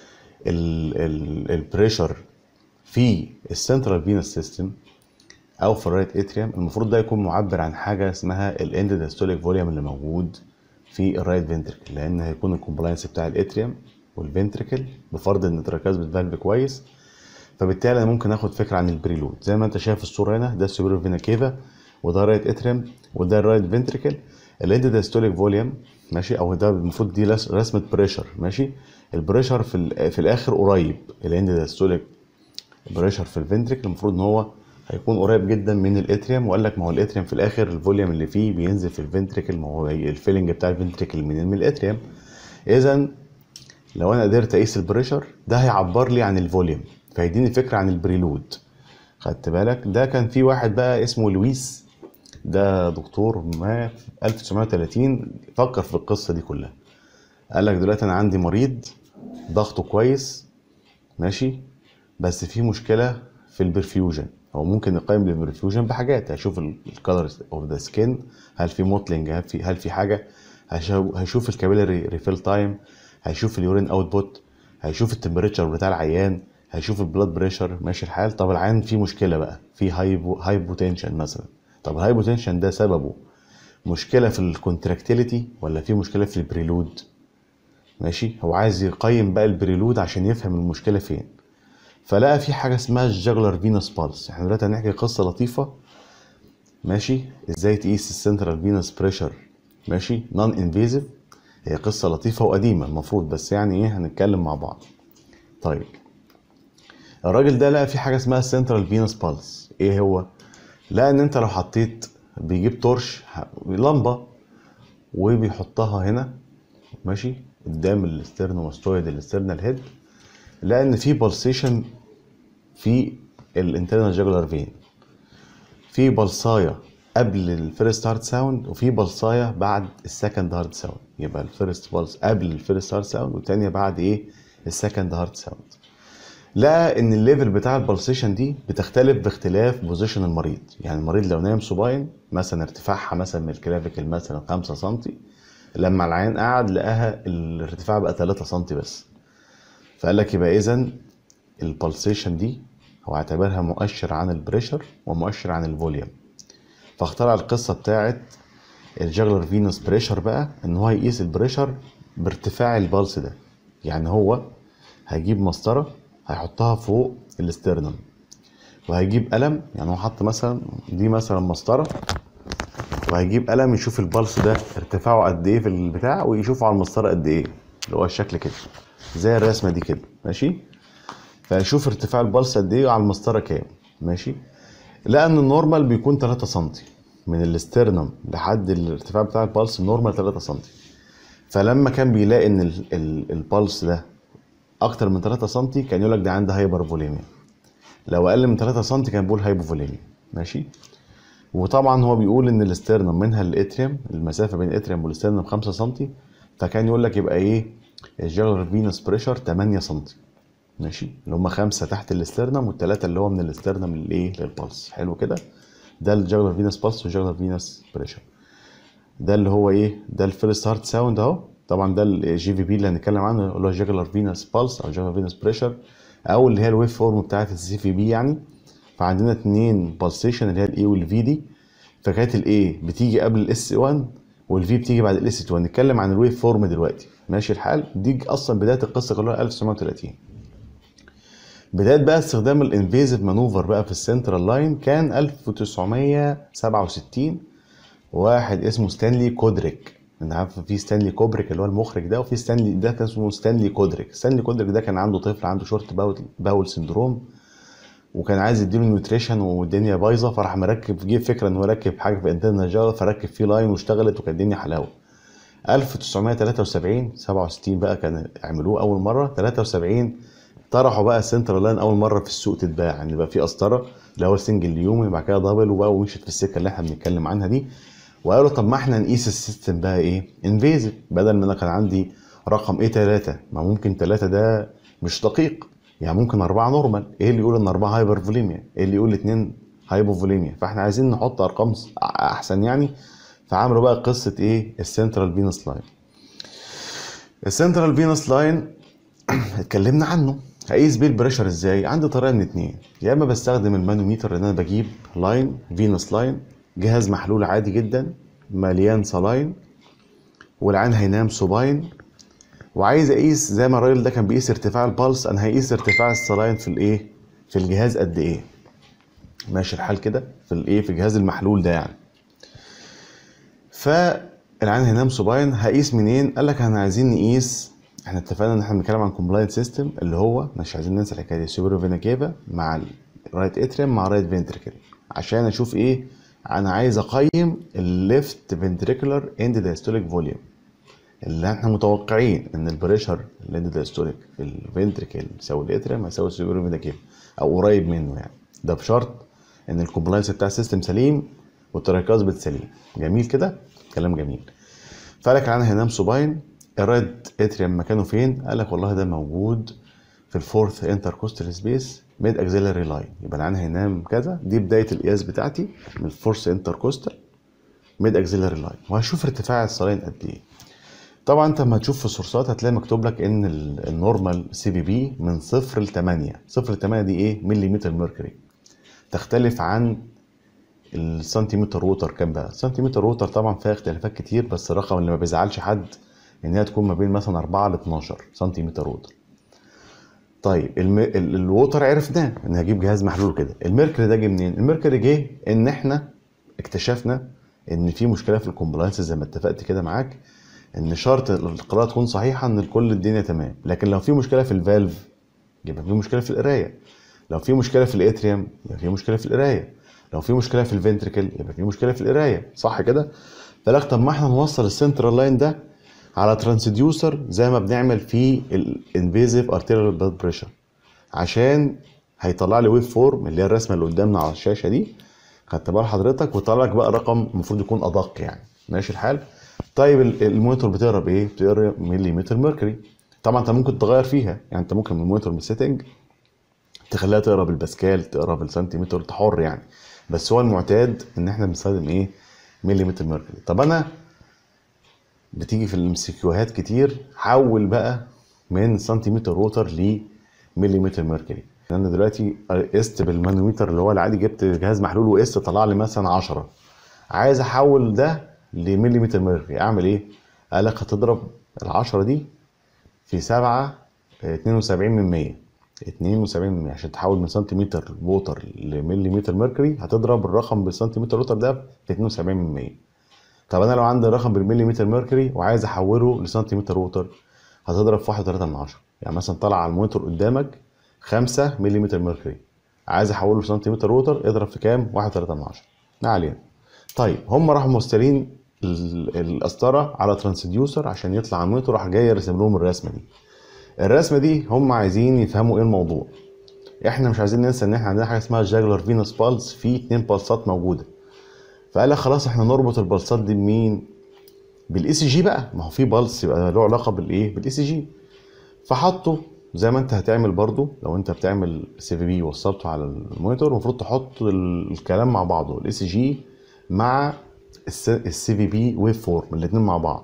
البريشر في السنترال فينوس سيستم او في الرايت اتريوم المفروض ده يكون معبر عن حاجه اسمها الاند داستوليك فوليوم اللي موجود في الرايت فنتركل لان هيكون الكومبلاينس بتاع الاتريوم والفنتركل بفرض ان التراكاز بتفالف كويس فبالتالي انا ممكن اخد فكره عن البريلود زي ما انت شايف الصوره هنا ده السوبر فينا كيفا وده الرايت اتريوم وده الرايت فنتركل الاند داستوليك فوليوم ماشي او ده المفروض دي لس- رسمه بريشر ماشي البريشر في ال- في الاخر قريب الاند داستوليك بريشر في الفنتركل المفروض ان هو هيكون قريب جدا من الاتريوم وقال لك ما هو الاتريوم في الاخر الفوليوم اللي فيه بينزل في الفنتركل ما هو الفيلنج بتاع الفنتركل من من الاتريوم اذا لو انا قدرت اقيس البريشر ده هيعبر لي عن الفوليوم فيديني فكره عن البريلود خدت بالك ده كان في واحد بقى اسمه لويس ده دكتور ما في 1930 فكر في القصه دي كلها قال لك دلوقتي انا عندي مريض ضغطه كويس ماشي بس في مشكله في البرفيوجن هو ممكن نقيم البرفيوجن بحاجات هيشوف الكالر اوف ذا سكين هل في موتلنج هل في هل في حاجه هيشو- هيشوف الكابيلاري ريفيل تايم هيشوف اليورين اوتبوت هيشوف التمبريتشر بتاع العيان هيشوف البلاد بريشر ماشي الحال طب العيان فيه مشكله بقى في هايبو هايبوتنشن مثلا طب الهايبوتنشن ده سببه مشكله في الكونتراكتيليتي ولا في مشكله في البريلود ماشي هو عايز يقيم بقى البريلود عشان يفهم المشكله فين فلقى في حاجه اسمها الجاجلر فينوس بالس احنا دلوقتي هنحكي قصه لطيفه ماشي ازاي تقيس السنترال فينوس بريشر ماشي نون انفيزيف هي قصه لطيفه وقديمه المفروض بس يعني ايه هنتكلم مع بعض طيب الراجل ده لقى في حاجه اسمها السنترال فينوس بالس ايه هو لقى ان انت لو حطيت بيجيب تورش ه- لمبه وبيحطها هنا ماشي قدام الاسترنوماستويد الاسترنال هيد لقى ان في بالسيشن في الانترنال جاجولار فين في بلصايه قبل الفيرست هارت ساوند وفي بلصايه بعد السكند هارت ساوند يبقى الفيرست بالس قبل الفيرست هارت ساوند والتانيه بعد ايه السكند هارت ساوند لقى ان الليفل بتاع البلسيشن دي بتختلف باختلاف بوزيشن المريض يعني المريض لو نايم سوباين مثلا ارتفاعها مثلا من الكلافيكل مثلا 5 سم لما العيان قعد لقاها الارتفاع بقى 3 سم بس فقال لك يبقى اذا البلسيشن دي هو اعتبرها مؤشر عن البريشر ومؤشر عن الفوليوم فاخترع القصه بتاعت الجاجلر فينوس بريشر بقى ان هو يقيس البريشر بارتفاع البلس ده يعني هو هيجيب مسطره هيحطها فوق الاسترنم وهيجيب قلم يعني هو حط مثلا دي مثلا مسطره وهيجيب قلم يشوف البلس ده ارتفاعه قد ايه في البتاع ويشوفه على المسطره قد ايه اللي هو الشكل كده زي الرسمه دي كده ماشي فيشوف ارتفاع البلس قد ايه على المسطره كام ماشي لقى ان النورمال بيكون 3 سم من الاسترنم لحد الارتفاع بتاع البلس النورمال 3 سم فلما كان بيلاقي ان ال- ال- البلس ده اكتر من 3 سم كان يقول لك ده عنده هايبر فوليميا لو اقل من 3 سم كان بيقول هايبوفوليميا ماشي وطبعا هو بيقول ان الاسترنم منها للاتريوم المسافه بين الاتريوم والاسترنم 5 سم فكان يقول لك يبقى ايه الجلر فينوس بريشر 8 سم ماشي اللي هم خمسه تحت الاسترنم والثلاثه اللي هو من الاسترنم للايه للبلس حلو كده ده الجلر فينوس بالس والجلر فينوس بريشر ده اللي هو ايه ده الفيرست هارت ساوند اهو طبعا ده الجي في بي اللي هنتكلم عنه اللي هو جاجلر فينوس بالس او جاجلر فينوس بريشر او اللي هي الويف فورم بتاعت السي في بي يعني فعندنا اتنين بالسيشن اللي هي الاي والفي دي فكانت الاي بتيجي قبل الاس 1 والفي بتيجي بعد الاس 2 هنتكلم عن الويف فورم دلوقتي ماشي الحال دي اصلا بدايه القصه كلها 1930 بدايه بقى استخدام الانفيزيف مانوفر بقى في السنترال لاين كان 1967 واحد اسمه ستانلي كودريك انت عارف في ستانلي كوبريك اللي هو المخرج ده وفي ستانلي ده كان اسمه ستانلي كودريك ستانلي كودريك ده كان عنده طفل عنده شورت باول, باول سندروم وكان عايز يديله نيوتريشن والدنيا بايظه فراح مركب جه فكره انه يركب حاجه في انترنال جار فركب فيه لاين واشتغلت وكانت الدنيا حلاوه 1973 67 بقى كان عملوه اول مره 73 طرحوا بقى السنترال لاين اول مره في السوق تتباع يعني بقى في قسطره الاول سنجل يومي بعد كده دبل وبقى ومشيت في السكه اللي احنا بنتكلم عنها دي وقالوا طب ما احنا نقيس السيستم بقى ايه انفيزيف بدل ما انا كان عندي رقم ايه 3 ما ممكن 3 ده مش دقيق يعني ممكن أربعة نورمال ايه اللي يقول ان أربعة هايبر فوليميا ايه اللي يقول اتنين هايبوفوليميا فاحنا عايزين نحط ارقام احسن يعني فعملوا بقى قصه ايه السنترال فينوس لاين السنترال فينوس لاين اتكلمنا عنه هقيس بيه البريشر ازاي عندي طريقه من اتنين يا اما بستخدم المانوميتر ان انا بجيب لاين فينوس لاين جهاز محلول عادي جدا مليان صلاين والعين هينام صباين وعايز اقيس زي ما الراجل ده كان بيقيس ارتفاع البلس انا هقيس ارتفاع الصلاين في الايه في الجهاز قد ايه ماشي الحال كده في الايه في الجهاز المحلول ده يعني فالعين هينام صباين هقيس منين قال لك احنا عايزين نقيس احنا اتفقنا ان احنا بنتكلم عن كومبلاينت سيستم اللي هو مش عايزين ننسى الحكايه دي سوبر فينا كيفا مع الرايت اتريم مع الرايت فنتريكل عشان اشوف ايه انا عايز اقيم الليفت فنتريكولار اند دايستوليك فوليوم اللي احنا متوقعين ان البريشر الاند دايستوليك في الفنتريكل يساوي الاتريم هيساوي السوبر فينا كيفا او قريب منه يعني ده بشرط ان الكومبلاينس بتاع السيستم سليم والتراكاز بتسليم جميل كده كلام جميل فقالك العين هينام صباين الرايت اتريم مكانه فين قال لك والله ده موجود في الفورث انتركوستال سبيس ميد اكزيلاري لاين يبقى العين هينام كذا دي بدايه القياس بتاعتي من الفورث انتركوستال ميد اكزيلاري لاين وهشوف ارتفاع الصلاين قد ايه طبعا انت لما تشوف في السورسات هتلاقي مكتوب لك ان النورمال سي بي بي من صفر ل 8 صفر ل 8 دي ايه مليمتر ميركوري تختلف عن السنتيمتر ووتر كام بقى السنتيمتر ووتر طبعا فيها اختلافات كتير بس الرقم اللي ما بيزعلش حد ان هي تكون ما بين مثلا 4 ل 12 سنتيمتر ووتر طيب الم... الووتر عرفناه ان هجيب جهاز محلول كده الميركوري ده جه منين الميركوري جه ان احنا اكتشفنا ان في مشكله في الكومبلاينس زي ما اتفقت كده معاك ان شرط القراءه تكون صحيحه ان كل الدنيا تمام لكن لو في مشكله في الفالف يبقى في مشكله في القرايه لو في مشكله في الاتريوم يبقى في مشكله في القرايه لو في مشكله في الفنتريكل يبقى في مشكله في القرايه صح كده فلك طب ما احنا نوصل السنترال لاين ده على ترانسديوسر زي ما بنعمل في الانفيزيف ارتيريال بلاد بريشر عشان هيطلع لي ويف فورم اللي هي الرسمه اللي قدامنا على الشاشه دي خدت بال حضرتك ويطلع لك بقى رقم المفروض يكون ادق يعني ماشي الحال طيب المونيتور بتقرا بايه بتقرا مليمتر ميركوري طبعا انت ممكن تغير فيها يعني انت ممكن من المونيتور من السيتنج تخليها تقرا بالباسكال تقرا بالسنتيمتر انت حر يعني بس هو المعتاد ان احنا بنستخدم ايه مليمتر ميركوري طب انا بتيجي في الامسكيوهات كتير حول بقى من سنتيمتر ووتر لمليمتر ميركوري انا دلوقتي قست بالمانومتر اللي هو العادي جبت جهاز محلول وقست طلع لي مثلا 10 عايز احول ده لمليمتر ميركوري اعمل ايه قال لك هتضرب ال 10 دي في 7 72 من 100 72 من 100 عشان تحول من سنتيمتر ووتر لمليمتر ميركوري هتضرب الرقم بالسنتيمتر ووتر ده في 72 من 100 طب انا لو عندي الرقم بالمليمتر ميركوري وعايز احوله لسنتيمتر ووتر هتضرب في 1.3 من 10 يعني مثلا طلع على المونيتور قدامك 5 مليمتر ميركوري عايز احوله لسنتيمتر ووتر اضرب في كام 1.3 من 10 ما علينا طيب هم راحوا موصلين القسطره على ترانسديوسر عشان يطلع على المونيتور راح جاي يرسم لهم الرسمه دي الرسمه دي هم عايزين يفهموا ايه الموضوع احنا مش عايزين ننسى ان احنا عندنا حاجه اسمها جاجلر فينوس بالز في اتنين بالصات موجوده فقال لك خلاص احنا نربط البلصات دي بمين بالاي سي جي بقى ما هو في بلس يبقى له علاقه بالايه بالاي سي جي فحطوا زي ما انت هتعمل برضو لو انت بتعمل سي في بي وصلته على المونيتور المفروض تحط الكلام مع بعضه الاي سي جي مع السي في بي ويف فورم الاثنين مع بعض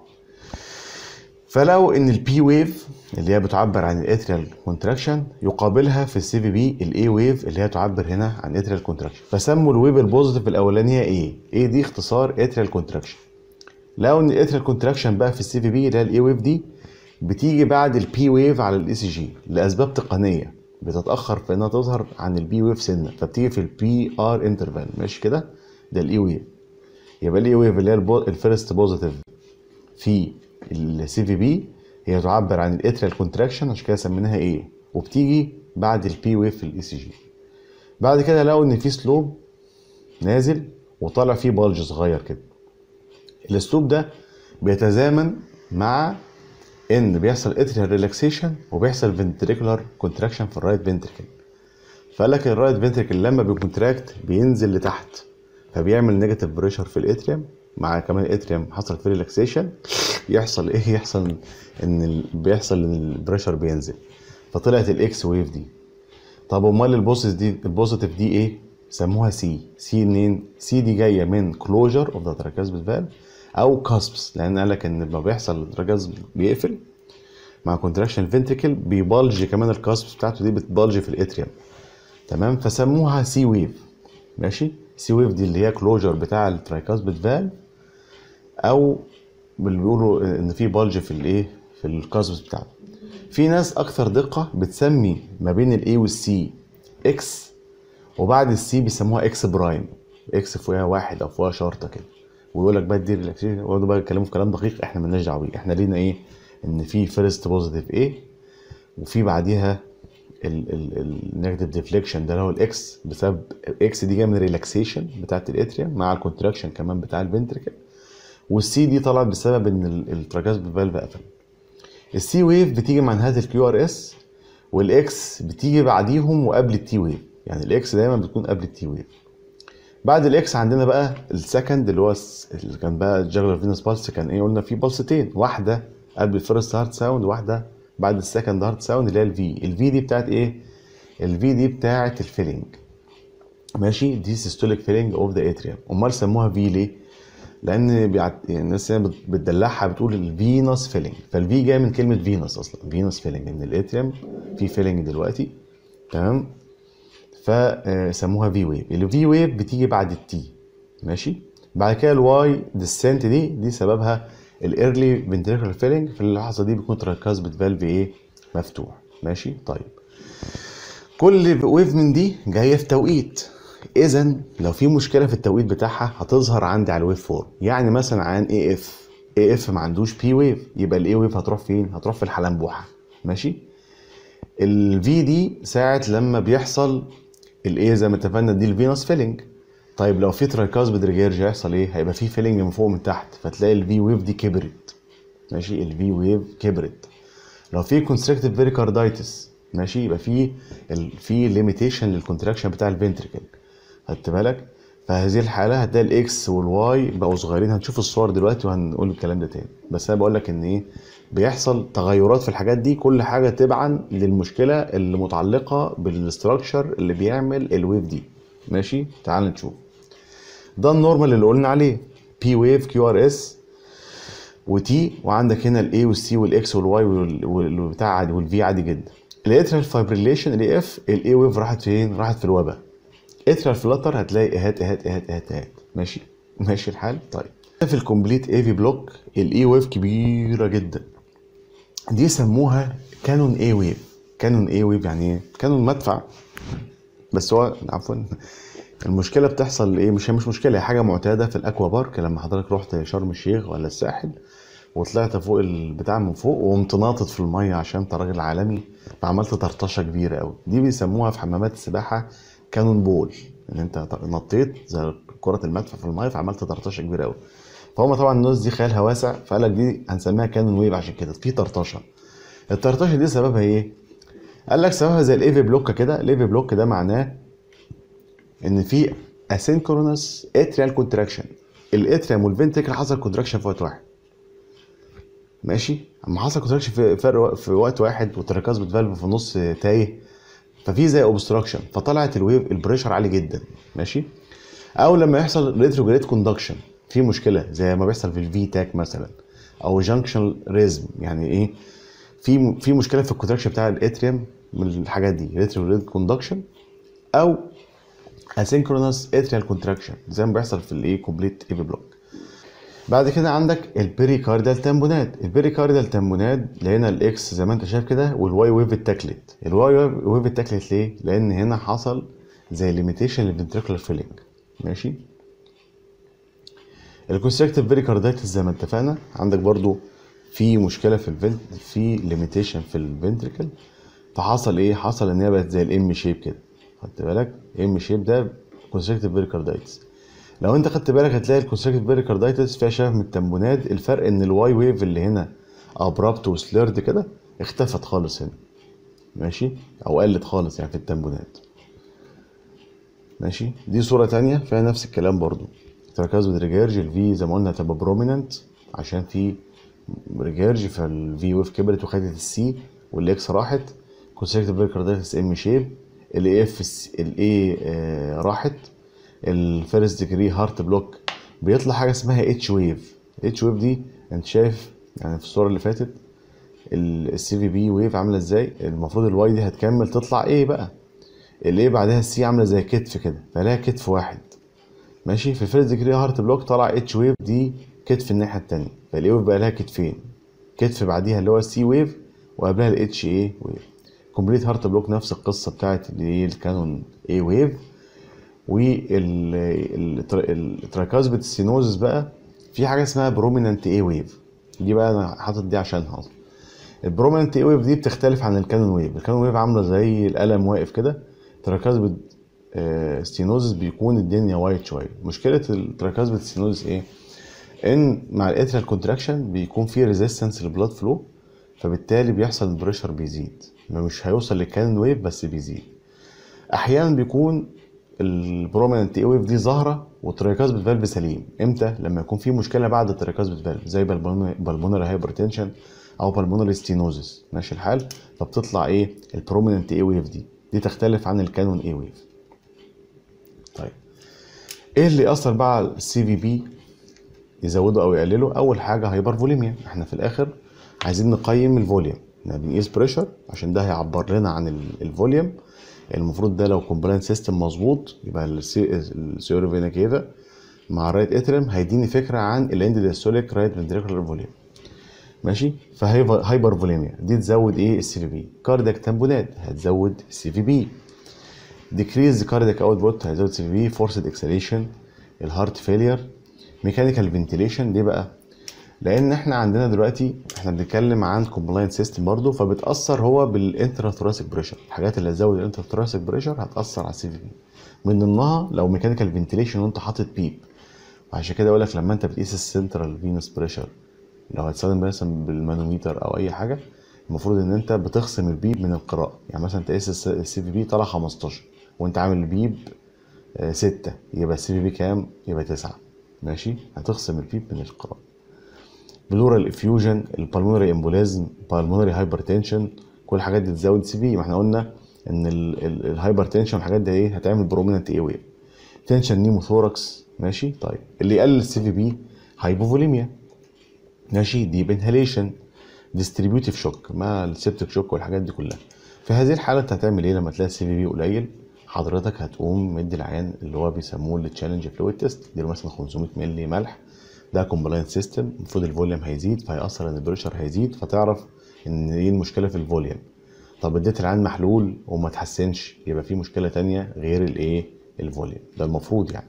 فلو ان البي ويف اللي هي بتعبر عن الاتريال كونتراكشن يقابلها في السي في بي الاي ويف اللي هي تعبر هنا عن اتريال كونتراكشن فسموا الويف البوزيتيف الاولانيه ايه ايه دي اختصار اتريال كونتراكشن لو ان الاتريال كونتراكشن بقى في السي في بي اللي هي الاي ويف دي بتيجي بعد البي ويف على الاي سي جي لاسباب تقنيه بتتاخر في انها تظهر عن البي ويف سنه فبتيجي في البي ار انترفال ماشي كده ده الاي ويف يبقى الاي ويف اللي هي الفيرست بوزيتيف في السي في بي هي تعبر عن الاتريال كونتراكشن عشان كده سميناها ايه وبتيجي بعد البي ويف في الاي سي جي بعد كده لقوا ان في سلوب نازل وطالع فيه بلج صغير كده الاسلوب ده بيتزامن مع ان بيحصل اتريال ريلاكسيشن وبيحصل فنتريكولار كونتراكشن في الرايت فنتريكل فقال لك الرايت فنتريكل لما بيكونتراكت بينزل لتحت فبيعمل نيجاتيف بريشر في الاتريوم مع كمان الاتريوم حصل فيه ريلاكسيشن يحصل ايه يحصل ان ال... بيحصل ان البريشر بينزل فطلعت الاكس ويف دي طب امال البوزيتيف دي البوزيتيف دي ايه سموها سي سي منين سي دي جايه من كلوجر اوف ذا تراكاسبس فالف او كاسبس لان قال لك ان لما بيحصل التراكاسبس بيقفل مع كونتراكشن فنتريكل بيبلج كمان الكاسبس بتاعته دي بتبلج في الاتريوم تمام فسموها سي ويف ماشي سي ويف دي اللي هي كلوجر بتاع الترايكاسبت فال او اللي بيقولوا ان في بلج في الايه في الكاسبس بتاعته في ناس اكثر دقه بتسمي ما بين الاي والسي اكس وبعد السي بيسموها اكس برايم اكس فوقها واحد او فوقها شرطه كده ويقول لك بقى دي ريلاكسيشن ويقعدوا بقى يتكلموا في كلام دقيق احنا مالناش دعوه بيه احنا لينا ايه ان في فيرست بوزيتيف ايه وفي بعديها النيجاتيف ديفليكشن ده اللي هو الاكس بسبب الاكس دي جايه من الريلاكسيشن بتاعت الاتريوم مع الكونتراكشن كمان بتاع الفنتريكل والسي دي طلعت بسبب ان التراكاسبل فالف قفل السي ويف بتيجي مع نهايه الكيو ار اس والاكس بتيجي بعديهم وقبل التي ويف يعني الاكس دايما بتكون قبل التي ويف بعد الاكس عندنا بقى السكند اللي هو اللي كان بقى الجاغلر فينوس بالس كان ايه قلنا فيه بلستين واحده قبل الفيرست هارت ساوند واحده بعد السكند هارت ساوند اللي هي الفي الفي دي بتاعت ايه الفي دي بتاعت الفيلينج ماشي دي سيستوليك فيلينج اوف ذا اتريوم امال سموها في ليه لان بيعت... يعني الناس هنا بتدلعها بتقول الفينوس فيلينج فالفي جاي من كلمه فينوس اصلا فينوس فيلينج ان الاتريوم في فيلينج دلوقتي تمام فسموها في ويف الفي ويف بتيجي بعد التي ماشي بعد كده الواي ديسنت دي دي سببها الايرلي فنتريكولار فيلينج في اللحظه دي بيكون تراكاسبت فالف ايه مفتوح ماشي طيب كل ويف من دي جايه في توقيت اذا لو في مشكله في التوقيت بتاعها هتظهر عندي على الويف فورم يعني مثلا عن اي اف اي اف ما عندوش بي ويف يبقى الاي ويف هتروح فين هتروح في الحلنبوحه ماشي الفي دي ساعه لما بيحصل الايه زي ما اتفقنا دي الفينوس فيلينج طيب لو في ترايكاسبيد ريجيرج هيحصل ايه هيبقى في فيلينج من فوق ومن تحت فتلاقي الفي ويف دي كبرت ماشي الفي ويف كبرت لو في كونستريكتيف فيريكاردايتس ماشي يبقى في ال... في ليميتيشن للكونتراكشن بتاع الفنتريكل خدت بالك فهذه الحاله هتلاقي الاكس والواي بقوا صغيرين هنشوف الصور دلوقتي وهنقول الكلام ده تاني بس انا بقول لك ان ايه بيحصل تغيرات في الحاجات دي كل حاجه تبعا للمشكله اللي متعلقه بالاستراكشر اللي بيعمل الويف دي ماشي تعال نشوف ده النورمال اللي قلنا عليه بي ويف كيو ار اس وتي وعندك هنا الاي والسي والاكس والواي والبتاع عادي والفي عادي جدا الاتريال فايبريليشن الاي اف الاي ويف راحت فين؟ راحت في الوباء اتريال فلتر هتلاقي اهات اهات اهات اهات اهات ماشي ماشي الحال طيب في الكومبليت اي في بلوك الاي ويف كبيره جدا دي سموها كانون اي ويف كانون اي ويف يعني ايه؟ كانون مدفع بس هو عفوا المشكله بتحصل ايه مش هي مش مشكله هي حاجه معتاده في الاكوا بارك لما حضرتك رحت شرم الشيخ ولا الساحل وطلعت فوق البتاع من فوق وقمت ناطط في الميه عشان انت راجل عالمي فعملت طرطشه كبيره قوي دي بيسموها في حمامات السباحه كانون بول ان انت نطيت زي كره المدفع في الميه فعملت طرطشه كبيره قوي فهم طبعا الناس دي خيالها واسع فقال لك دي هنسميها كانون ويف عشان كده في طرطشه الطرطشه دي سببها ايه؟ قال لك سببها زي الايفي بلوك كده الايفي بلوك ده معناه ان في اسينكرونس اتريال كونتراكشن الاتريم والفنتريكل حصل كونتراكشن في وقت واحد ماشي اما حصل كونتراكشن في فرق في وقت واحد والتراكاسبت فالف في النص تايه ففي زي اوبستراكشن فطلعت الويف البريشر عالي جدا ماشي او لما يحصل ريتروجريد كوندكشن في مشكله زي ما بيحصل في الفي تاك مثلا او جانكشن ريزم يعني ايه في في مشكله في الكونتراكشن بتاع الاتريم من الحاجات دي ريتروجريد كوندكشن او اسينكرونس اتريال كونتراكشن زي ما بيحصل في الايه كومبليت ايفي بلوك بعد كده عندك البيريكارديال تامبونات البيريكارديال تامبونات لقينا الاكس زي ما انت شايف كده والواي ويف اتاكلت الواي ويف اتاكلت ليه لان هنا حصل زي ليميتيشن للفنتريكولار فيلينج ماشي الكونستركتيف بيريكاردايتس زي ما اتفقنا عندك برضو في مشكله في الفنت في ليميتيشن في الفنتريكل فحصل ايه حصل ان هي بقت زي الام شيب كده خدت بالك ام شيب ده كونستركتيف بيريكاردايتس لو انت خدت بالك هتلاقي الكونستركتيف بيريكاردايتس فيها شبه من التنبونات الفرق ان الواي ويف اللي هنا ابرابت وسليرد كده اختفت خالص هنا ماشي او قلت خالص يعني في التنبونات ماشي دي صورة تانية فيها نفس الكلام برضو تراكاز ريجيرج الفي زي ما قلنا هتبقى بروميننت عشان في ريجيرج فالفي ويف كبرت وخدت السي والاكس راحت كونسيكتيف بيركاردايتس ام شيب الاي اف الاي راحت الفيرست ديجري هارت بلوك بيطلع حاجه اسمها اتش ويف اتش ويف دي انت شايف يعني في الصوره اللي فاتت السي في بي ويف عامله ازاي المفروض الواي دي هتكمل تطلع ايه بقى الايه بعدها السي عامله زي كتف كده فلها كتف واحد ماشي في الفيرست ديجري هارت بلوك طلع اتش ويف دي كتف الناحيه التانية فالاي ويف بقى لها كتفين كتف بعديها اللي هو السي ويف وقبلها الاتش ايه ويف كومبليت هارت بلوك نفس القصه بتاعت اللي هي الكانون اي ويف والتراكازبت سينوزس بقى في حاجه اسمها بروميننت اي ويف دي بقى انا حاطط دي عشانها اصلا البروميننت اي ويف دي بتختلف عن الكانون ويف الكانون ويف عامله زي القلم واقف كده تراكازبت ستينوزس بيكون الدنيا وايت شويه مشكله التراكازبت ستينوزس ايه ان مع الاتريال كونتراكشن بيكون في ريزيستنس للبلاد فلو فبالتالي بيحصل البريشر بيزيد مش هيوصل للكانون ويف بس بيزيد احيانا بيكون البروميننت اي ويف دي ظاهره والتراكازبت فالف سليم امتى لما يكون في مشكله بعد التراكازبت فالف زي بالمونري هايبرتنشن او بالمونري ستينوزس ماشي الحال فبتطلع ايه البروميننت اي ويف دي دي تختلف عن الكانون اي ويف طيب ايه اللي ياثر بقى على السي في بي يزوده او يقلله اول حاجه هايبر فوليميا احنا في الاخر عايزين نقيم الفوليوم احنا بنقيس بريشر عشان ده هيعبر لنا عن الفوليوم المفروض ده لو كومبلاينت سيستم مظبوط يبقى السيوري فينا كيفا مع الرايت اتريم هيديني فكره عن الاند ديستوليك رايت فنتريكولار فوليوم ماشي فهايبر فوليميا دي تزود ايه السي في بي كاردياك تامبونات هتزود السي في بي ديكريز كاردياك اوتبوت هيزود سي في بي فورسد اكسليشن الهارت فيلير ميكانيكال فنتيليشن ليه بقى لان احنا عندنا دلوقتي احنا بنتكلم عن كومبلاينت سيستم برضه فبتاثر هو بالانتراثوراسيك بريشر الحاجات اللي هتزود الانتراثوراسيك بريشر هتاثر على السي في بي من ضمنها لو ميكانيكال فنتيليشن وانت حاطط بيب وعشان كده اقول لك لما انت بتقيس السنترال فينوس بريشر لو هتستخدم مثلا بالمانوميتر او اي حاجه المفروض ان انت بتخصم البيب من القراءه يعني مثلا تقيس السي في بي طالع 15 وانت عامل البيب 6 يبقى السي في بي كام يبقى 9 ماشي هتخصم البيب من القراءه بلورال افيوجن البالمونري امبوليزم بالمونري هايبرتنشن كل الحاجات دي تزود سي في ما احنا قلنا ان الهايبرتنشن والحاجات دي ايه هتعمل بروميننت اي ويف تنشن نيموثوركس ماشي طيب اللي يقلل السي في بي هايبوفوليميا ماشي ديب انهاليشن ديستريبيوتيف شوك مع السيبتيك شوك والحاجات دي كلها في هذه الحاله انت هتعمل ايه لما تلاقي السي في بي قليل حضرتك هتقوم مدي العيان اللي هو بيسموه التشالنج فلويد تيست دي مثلا 500 مللي ملح ده كومبلاينت سيستم المفروض الفوليوم هيزيد فهيأثر ان البريشر هيزيد فتعرف ان ايه المشكله في الفوليوم طب اديت العيان محلول وما تحسنش يبقى في مشكله تانية غير الايه الفوليوم ده المفروض يعني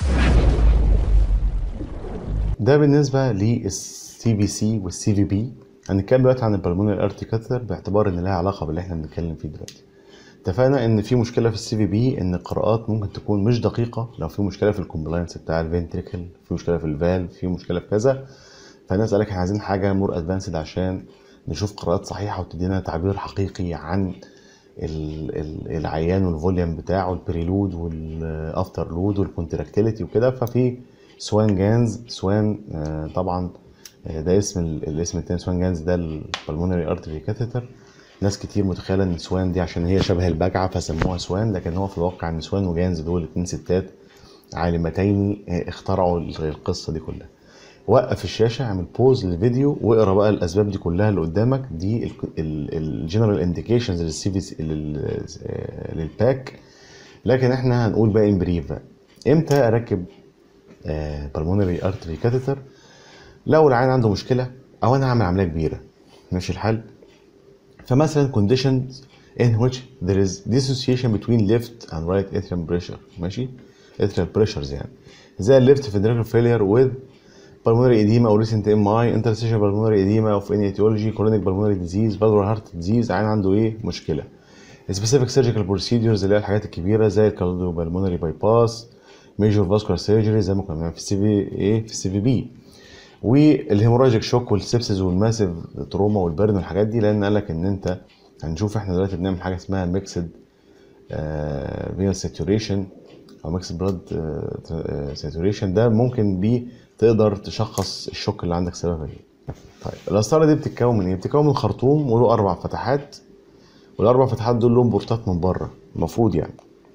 ده بالنسبه للسي بي سي والسي في بي هنتكلم دلوقتي عن البلمونري ارتي كاثر باعتبار ان لها علاقه باللي احنا بنتكلم فيه دلوقتي اتفقنا ان في مشكله في السي في بي ان القراءات ممكن تكون مش دقيقه لو في مشكله في الكومبلاينس بتاع الفنتريكل في مشكله في الفالف في مشكله في كذا فالناس قالك احنا عايزين حاجه مور ادفانسد عشان نشوف قراءات صحيحه وتدينا تعبير حقيقي عن ال ال العيان والفوليوم بتاعه البريلود والافتر لود والكونتراكتيليتي وكده ففي سوان جانز سوان آه طبعا آه ده اسم الاسم التاني سوان جانز ده البلمونري ارتري كاثيتر ناس كتير متخيله ان سوان دي عشان هي شبه البجعه فسموها سوان لكن هو في الواقع ان سوان وجانز دول اتنين ستات عالمتين اخترعوا القصه دي كلها وقف الشاشه اعمل بوز للفيديو واقرا بقى الاسباب دي كلها اللي قدامك دي الجنرال انديكيشنز للسي في للباك لكن احنا هنقول بقى ان بريف بقى امتى اركب بالمونري ارتري كاتيتر لو العيان عنده مشكله او انا هعمل عمليه كبيره ماشي الحال فمثلا conditions in which there is dissociation between left and right atrial pressure ماشي atrial pressures يعني زي left ventricular failure with بالمونري اديما او ريسنت ام اي انترستيشن بالمونري اديما اوف ان ايتيولوجي كرونيك بالمونري ديزيز بالور هارت ديزيز عين عنده ايه مشكله سبيسيفيك سيرجيكال بروسيدورز اللي هي الحاجات الكبيره زي الكارديو بالمونري باي باس ميجور فاسكولار سيرجري زي ما كنا بنعمل في السي في ايه في السي في بي والهيموراجيك شوك والسبسز والماسيف تروما والبرن والحاجات دي لان قال لك ان انت هنشوف احنا دلوقتي بنعمل حاجه اسمها ميكسد فينال ساتوريشن او ميكسد بلاد ساتوريشن ده ممكن بيه تقدر تشخص الشوك اللي عندك سببها ايه طيب القسطره دي بتتكون من ايه بتتكون من خرطوم وله اربع فتحات والاربع فتحات دول لهم بورتات من بره المفروض يعني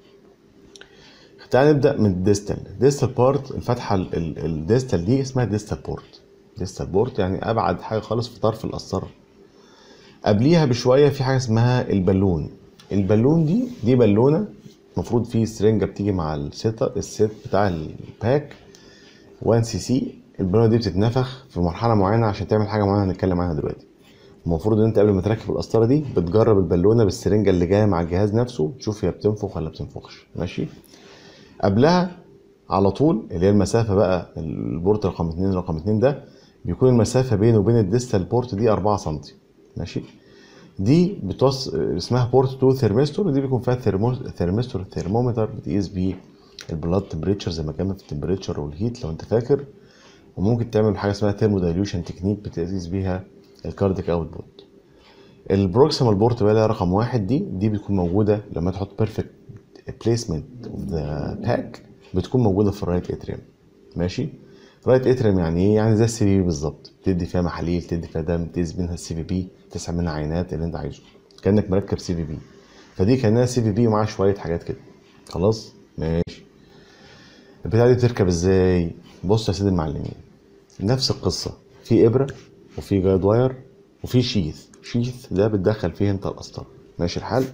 تعال نبدا من الديستال ديستال بارت الفتحه الديستال دي اسمها ديستال بورت ديستال بورت يعني ابعد حاجه خالص في طرف القسطره قبليها بشويه في حاجه اسمها البالون البالون دي دي بالونه المفروض في سرنجه بتيجي مع الست الست بتاع الباك 1 سي سي البالونه دي بتتنفخ في مرحله معينه عشان تعمل حاجه معينه هنتكلم عنها دلوقتي المفروض ان انت قبل ما تركب القسطره دي بتجرب البالونه بالسرنجه اللي جايه مع الجهاز نفسه تشوف هي بتنفخ ولا بتنفخش ماشي قبلها على طول اللي هي المسافه بقى البورت رقم 2 رقم 2 ده بيكون المسافه بينه وبين الديستال بورت دي 4 سم ماشي دي بتوص اسمها بورت 2 ثيرمستور ودي بيكون فيها ثيرمو... ثيرمستور ثيرمومتر بتقيس بيه البلاد تمبريتشر زي ما كان في التمبريتشر والهيت لو انت فاكر وممكن تعمل حاجه اسمها ثيرمو دايلوشن تكنيك بتقيس بيها الكارديك اوتبوت البروكسيمال بورت بقى رقم واحد دي دي بتكون موجوده لما تحط بيرفكت بليسمنت اوف ذا باك بتكون موجوده في الرايت اتريم ماشي رايت اتريم يعني ايه يعني زي السي في بي بالظبط تدي فيها محاليل تدي فيها دم تقيس منها السي في بي تسحب منها عينات اللي انت عايزه كانك مركب سي في بي فدي كانها سي في بي ومعاها شويه حاجات كده خلاص ماشي البتاعه دي بتركب ازاي بص يا سيدي المعلمين نفس القصه في ابره وفي جايد واير وفي شيث شيث ده بتدخل فيه انت القسطره ماشي الحال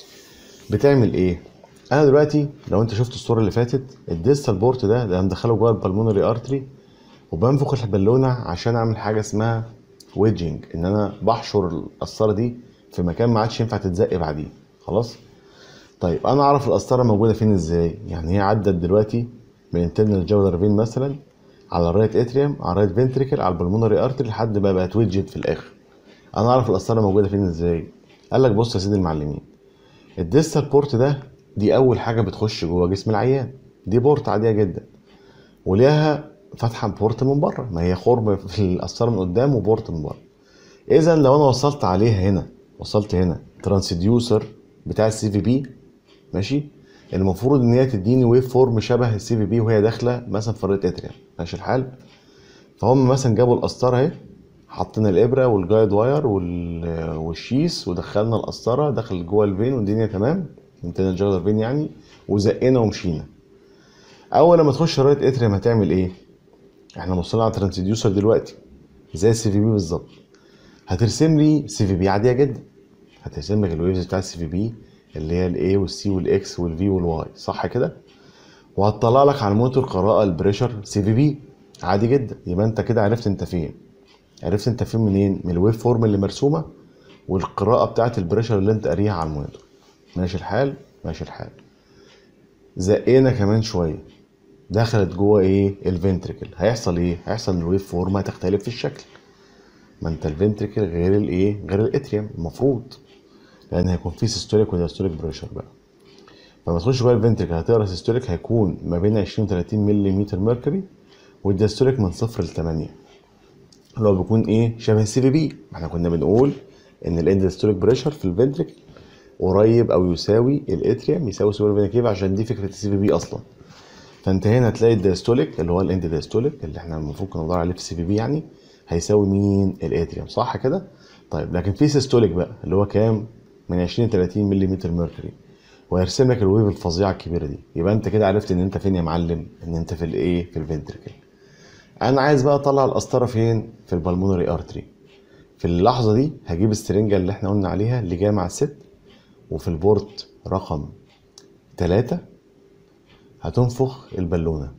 بتعمل ايه انا دلوقتي لو انت شفت الصوره اللي فاتت الديستال بورت ده ده مدخله جوه البلمونري ارتري وبنفخ البالونه عشان اعمل حاجه اسمها ويدجنج ان انا بحشر القسطره دي في مكان ما عادش ينفع تتزق بعديه خلاص طيب انا اعرف القسطره موجوده فين ازاي يعني هي عدت دلوقتي من انترنال جاودر فين مثلا على الرايت اتريوم على الرايت فنتريكل على البلمونري ارتري لحد ما بقت ويدجت في الاخر انا اعرف القسطره موجوده فين ازاي قال لك بص يا سيدي المعلمين الديستال بورت ده دي اول حاجه بتخش جوه جسم العيان دي بورت عاديه جدا وليها فتحه بورت من بره ما هي خرم في القسطره من قدام وبورت من بره اذا لو انا وصلت عليها هنا وصلت هنا ترانسديوسر بتاع السي في بي ماشي المفروض ان هي تديني ويف فورم شبه السي في بي وهي داخله مثلا في الريت اتريال ماشي الحال فهم مثلا جابوا القسطره اهي حطينا الابره والجايد واير والشيس ودخلنا القسطره دخل جوه الفين والدنيا تمام انتنا الجاردر فين يعني وزقنا ومشينا اول لما تخش الرايت اتريم هتعمل ايه احنا وصلنا على الترانسديوسر دلوقتي زي السي في بي بالظبط هترسم لي سي في بي عاديه جدا هترسم لك الويفز بتاع السي في بي اللي هي الاي والسي والاكس والفي والواي صح كده وهتطلع لك على المونيتور قراءه البريشر سي في بي عادي جدا يبقى انت كده عرفت انت فين عرفت انت فين منين من الويف فورم اللي مرسومه والقراءه بتاعت البريشر اللي انت قاريها على المونيتور ماشي الحال ماشي الحال زقينا كمان شويه دخلت جوه ايه الفنتريكل هيحصل ايه هيحصل ان الويف فورم هتختلف في الشكل ما انت الفنتريكل غير الايه غير الاتريوم المفروض لان هيكون في سيستوليك وديستوليك بريشر بقى فلما تخش جوه الفنتريكل هتقرا سيستوليك هيكون ما بين 20 و 30 ملم ميركوري والديستوليك من صفر ل 8 اللي هو بيكون ايه شبه السي في بي ما احنا كنا بنقول ان الاندستوليك بريشر في الفنتريكل قريب او يساوي الاتريوم يساوي سوبر فينا كيف عشان دي فكره السي في بي اصلا فانت هنا هتلاقي الديستوليك اللي هو الاند ديستوليك اللي احنا المفروض كنا ندور عليه في السي في بي يعني هيساوي مين الاتريوم صح كده طيب لكن في سيستوليك بقى اللي هو كام من 20 ل 30 ملم ميركوري وهيرسم لك الويف الفظيعه الكبيره دي يبقى انت كده عرفت ان انت فين يا معلم ان انت في الايه في الفنتريكل انا عايز بقى اطلع القسطره فين في البلمونري ارتري في اللحظه دي هجيب السرنجه اللي احنا قلنا عليها اللي جايه مع الست وفي البورت رقم تلاتة هتنفخ البالونة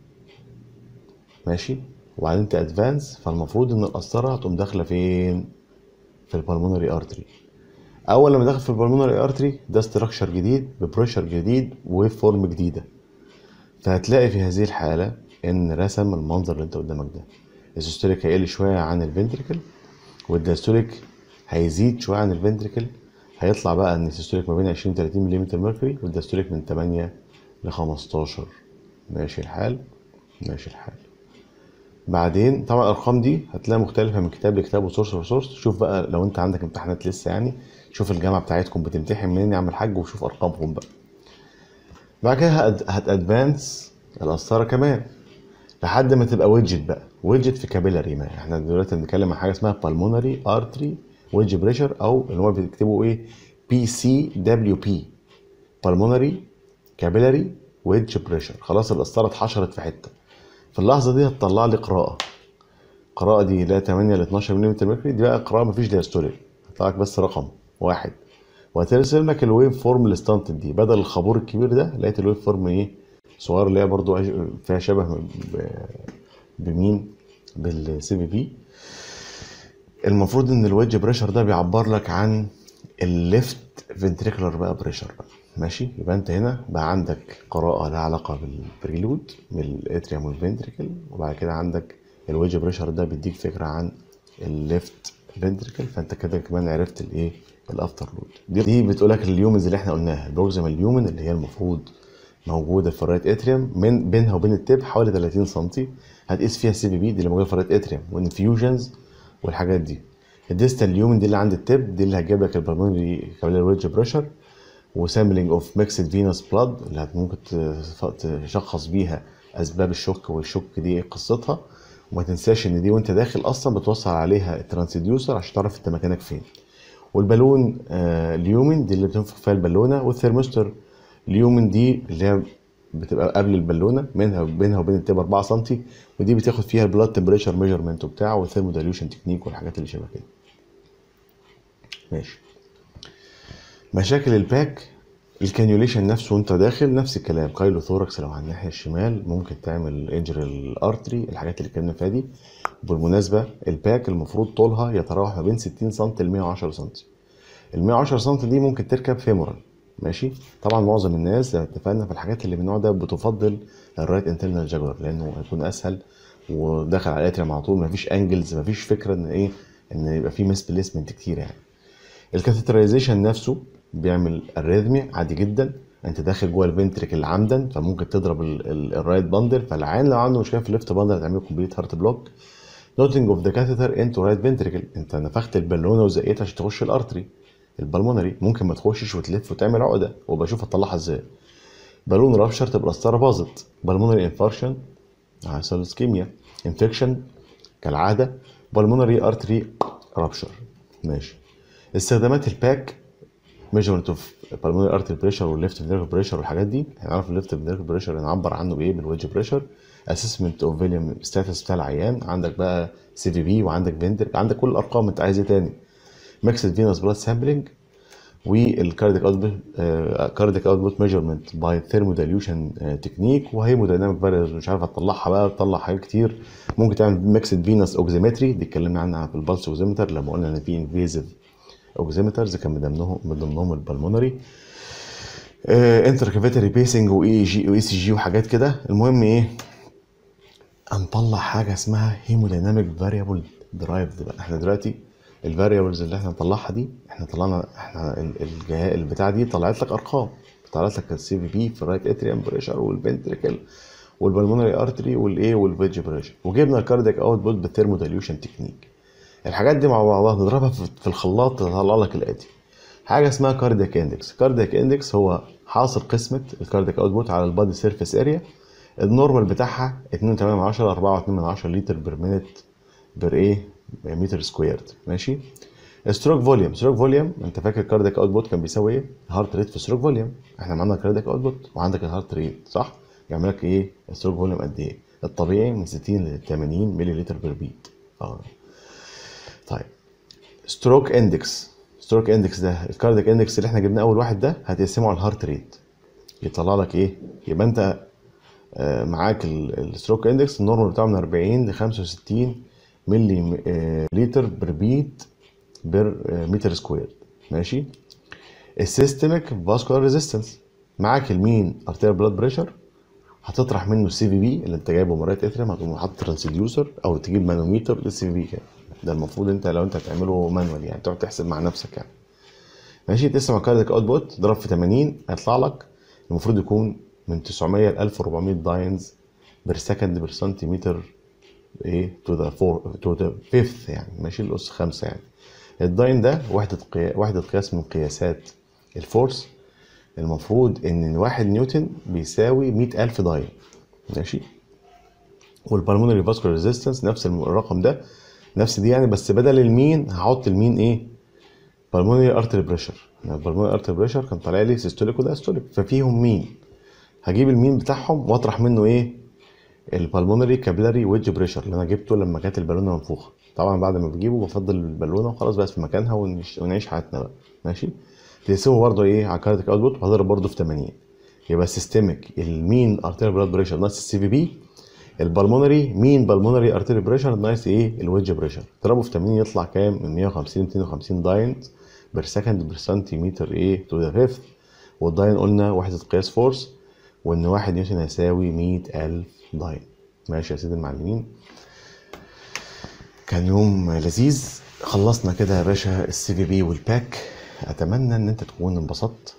ماشي وبعدين تادفانس فالمفروض ان القسطرة هتقوم داخلة فين في البلمونري ارتري اول لما دخل في البلمونري ارتري ده استراكشر جديد ببريشر جديد وويف فورم جديدة فهتلاقي في هذه الحالة ان رسم المنظر اللي انت قدامك ده السيستوليك هيقل شويه عن الفنتريكل والدايستوليك هيزيد شويه عن الفنتريكل هيطلع بقى ان السيستوليك ما بين 20 30 ملم ميركوري والدايستوليك من 8 ل 15 ماشي الحال ماشي الحال بعدين طبعا الارقام دي هتلاقيها مختلفه من كتاب لكتاب وسورس لسورس شوف بقى لو انت عندك امتحانات لسه يعني شوف الجامعه بتاعتكم بتمتحن منين يا عم الحاج وشوف ارقامهم بقى بعد كده هتادفانس القسطره كمان لحد ما تبقى ويدجت بقى ويدجت في كابيلاري ما احنا دلوقتي بنتكلم عن حاجه اسمها بالمونري ارتري ويدج بريشر او اللي هم بيكتبوا ايه بي سي دبليو بي بالمونري كابيلاري ويدج بريشر خلاص القسطره اتحشرت في حته في اللحظه دي هتطلع لي قراءه القراءه دي لا 8 ل 12 ملم ميركوري دي بقى قراءه مفيش دياستوليك هطلع لك بس رقم واحد وهترسم لك الويف فورم الستانتد دي بدل الخابور الكبير ده لقيت الويف فورم ايه صغير اللي هي برضو فيها شبه بمين بالسي في بي المفروض ان الويدج بريشر ده بيعبر لك عن الليفت فنتريكولار بقى بريشر بقى ماشي يبقى انت هنا بقى عندك قراءه لها علاقه بالبريلود من الاتريوم والفنتريكل وبعد كده عندك الويدج بريشر ده بيديك فكره عن الليفت فنتريكل فانت كده كمان عرفت الايه الافتر لود دي, دي بتقول لك اليومنز اللي احنا قلناها البروكسيمال اليومن اللي هي المفروض موجوده في الرايت اتريوم من بينها وبين التيب حوالي 30 سم هتقيس فيها السي بي بي دي اللي موجوده في الرايت اتريوم والانفيوجنز والحاجات دي الديستال اليومن دي اللي عند التيب دي اللي هتجيب لك البلمونري كابيلاري ويدج بريشر وسامبلينج اوف ميكسد فينوس بلاد اللي ممكن تشخص بيها اسباب الشك والشك دي ايه قصتها وما تنساش ان دي وانت داخل اصلا بتوصل عليها الترانسديوسر عشان تعرف انت مكانك فين والبالون آه اليومن دي اللي بتنفخ فيها البالونه والثيرمستر اليومن دي اللي هي بتبقى قبل البالونه منها بينها وبين التيب 4 سم ودي بتاخد فيها البلاد تمبريتشر ميجرمنت وبتاع والثيرمو دايلوشن تكنيك والحاجات اللي شبه كده ماشي مشاكل الباك الكانيوليشن نفسه وانت داخل نفس الكلام كايلو ثوركس لو على الناحيه الشمال ممكن تعمل انجر الارتري الحاجات اللي اتكلمنا فيها دي بالمناسبه الباك المفروض طولها يتراوح ما بين 60 سم ل 110 سم ال 110 سم دي ممكن تركب فيمورال ماشي طبعا معظم الناس زي ما اتفقنا في الحاجات اللي من النوع ده بتفضل الرايت انترنال جاجولار لانه هيكون اسهل وداخل على الاتريم على طول مفيش انجلز مفيش فكره ان ايه ان يبقى في مسبليسمنت كتير يعني الكاثيترايزيشن نفسه بيعمل اريثميا عادي جدا انت داخل جوه الفنتريكل عمدا فممكن تضرب الرايت باندل فالعين لو عنده مشكله في الليفت باندل هتعمل كومبليت هارت بلوك نوتنج اوف ذا كاثيتر انتو رايت فنتريكل انت نفخت البالونه وزقيتها عشان تخش الارتري البلمونري ممكن ما تخشش وتلف وتعمل عقده وبشوف هتطلعها ازاي بالون رابشر تبقى القسطره باظت بالمونري انفارشن هيحصل اسكيميا انفكشن كالعاده بالمونري ارتري رابشر ماشي استخدامات الباك ميجرمنت اوف بالمونري ارتري بريشر والليفت فينتريكل بريشر والحاجات دي هنعرف الليفت فينتريكل بريشر نعبر عنه بايه بالويدج بريشر اسسمنت اوف فيليوم ستاتس بتاع العيان عندك بقى سي في بي وعندك فينتريك عندك كل الارقام انت عايز ايه تاني ميكسد فينوس بلاد سامبلنج والكارديك اوتبوت كارديك اوتبوت ميجرمنت باي ثيرمو دايلوشن تكنيك وهيمودايناميك فاريبلز مش عارف هتطلعها بقى تطلع حاجات كتير ممكن تعمل ميكسد فينوس اوكسيمتري دي اتكلمنا عنها في البلس اوكسيمتر لما قلنا ان في انفيزيف اوكسيمترز كان من ضمنهم من ضمنهم البلمونري انتركافيتري بيسنج واي جي واي سي جي وحاجات كده المهم ايه هنطلع حاجه اسمها هيمودايناميك فاريبل درايفد بقى احنا دلوقتي الفاريبلز اللي احنا نطلعها دي احنا طلعنا احنا الجهاز البتاع دي طلعت لك ارقام طلعت لك السي في بي في الرايت اتريوم بريشر والفنتريكل والبلمونري ارتري والايه والفيدج بريشر وجبنا الكاردياك اوت بوت بالثيرمو دايلوشن تكنيك الحاجات دي مع بعضها نضربها في الخلاط تطلع لك الاتي حاجه اسمها كاردياك اندكس كاردياك اندكس هو حاصل قسمه الكاردياك اوت بوت على البادي سيرفيس اريا النورمال بتاعها 2.8 4.2 لتر بير مينت بير ايه متر سكويرد ماشي ستروك فوليوم ستروك فوليوم انت فاكر الكاردياك اوت بوت كان بيساوي ايه هارت ريت في ستروك فوليوم احنا معانا الكاردياك اوت بوت وعندك الهارت ريت صح يعمل لك ايه ستروك فوليوم قد ايه الطبيعي من 60 ل 80 ملي لتر بير بيت اه طيب ستروك اندكس ستروك اندكس ده الكاردياك اندكس اللي احنا جبناه اول واحد ده هتقسمه على الهارت ريت يطلع لك ايه يبقى انت آه معاك الستروك اندكس النورمال بتاعه من 40 ل 65 ملي لتر بر بيت بر متر سكوير ماشي السيستميك فاسكولار ريزيستنس معاك المين ارتيريال بلاد بريشر هتطرح منه السي في بي اللي انت جايبه مرات اثرم هتقوم حاطط ترانسديوسر او تجيب مانوميتر للسي في بي كده ده المفروض انت لو انت هتعمله مانوال يعني تقعد تحسب مع نفسك يعني ماشي تسمع كارديك اوتبوت ضرب في 80 هيطلع لك المفروض يكون من 900 ل 1400 داينز بير سكند بير سنتيمتر ايه تو ذا فور تو ذا فيفث يعني ماشي الاس خمسه يعني الداين ده وحده قياس وحده قياس من قياسات الفورس المفروض ان واحد نيوتن بيساوي 100000 داين ماشي والبالمونري فاسكولار ريزيستنس نفس الرقم ده نفس دي يعني بس بدل المين هحط المين ايه بالمونري ارتري بريشر البالمونري ارتري بريشر كان طالع لي سيستوليك وده استوليك ففيهم مين هجيب المين بتاعهم واطرح منه ايه البالمونري كابيلاري ويدج بريشر اللي انا جبته لما كانت البالونه منفوخه طبعا بعد ما بجيبه بفضل البالونه وخلاص بقت في مكانها ونعيش, ونعيش حياتنا بقى ماشي تقسمه برضه ايه على كارديك اوتبوت وهضرب برضه في 80 يبقى سيستميك المين ارتيريال بلاد بريشر ناقص السي في بي البلمونري مين بالمونري ارتيري بريشر ناقص ايه الويدج بريشر اضربه في 80 يطلع كام من 150 250 داين بير سكند بير سنتيمتر ايه تو ذا فيفث والداين قلنا وحده قياس فورس وان واحد نيوتن هيساوي 100000 داين ماشي يا سيدي المعلمين كان يوم لذيذ خلصنا كده يا باشا السي في بي والباك اتمنى ان انت تكون انبسطت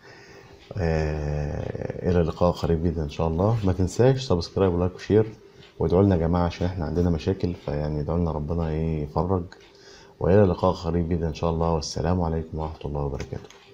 آه الى لقاء قريب جدا ان شاء الله ما تنساش سبسكرايب ولايك وشير وادعوا لنا يا جماعه عشان احنا عندنا مشاكل فيعني ادعوا لنا ربنا ايه يفرج والى لقاء قريب جدا ان شاء الله والسلام عليكم ورحمه الله وبركاته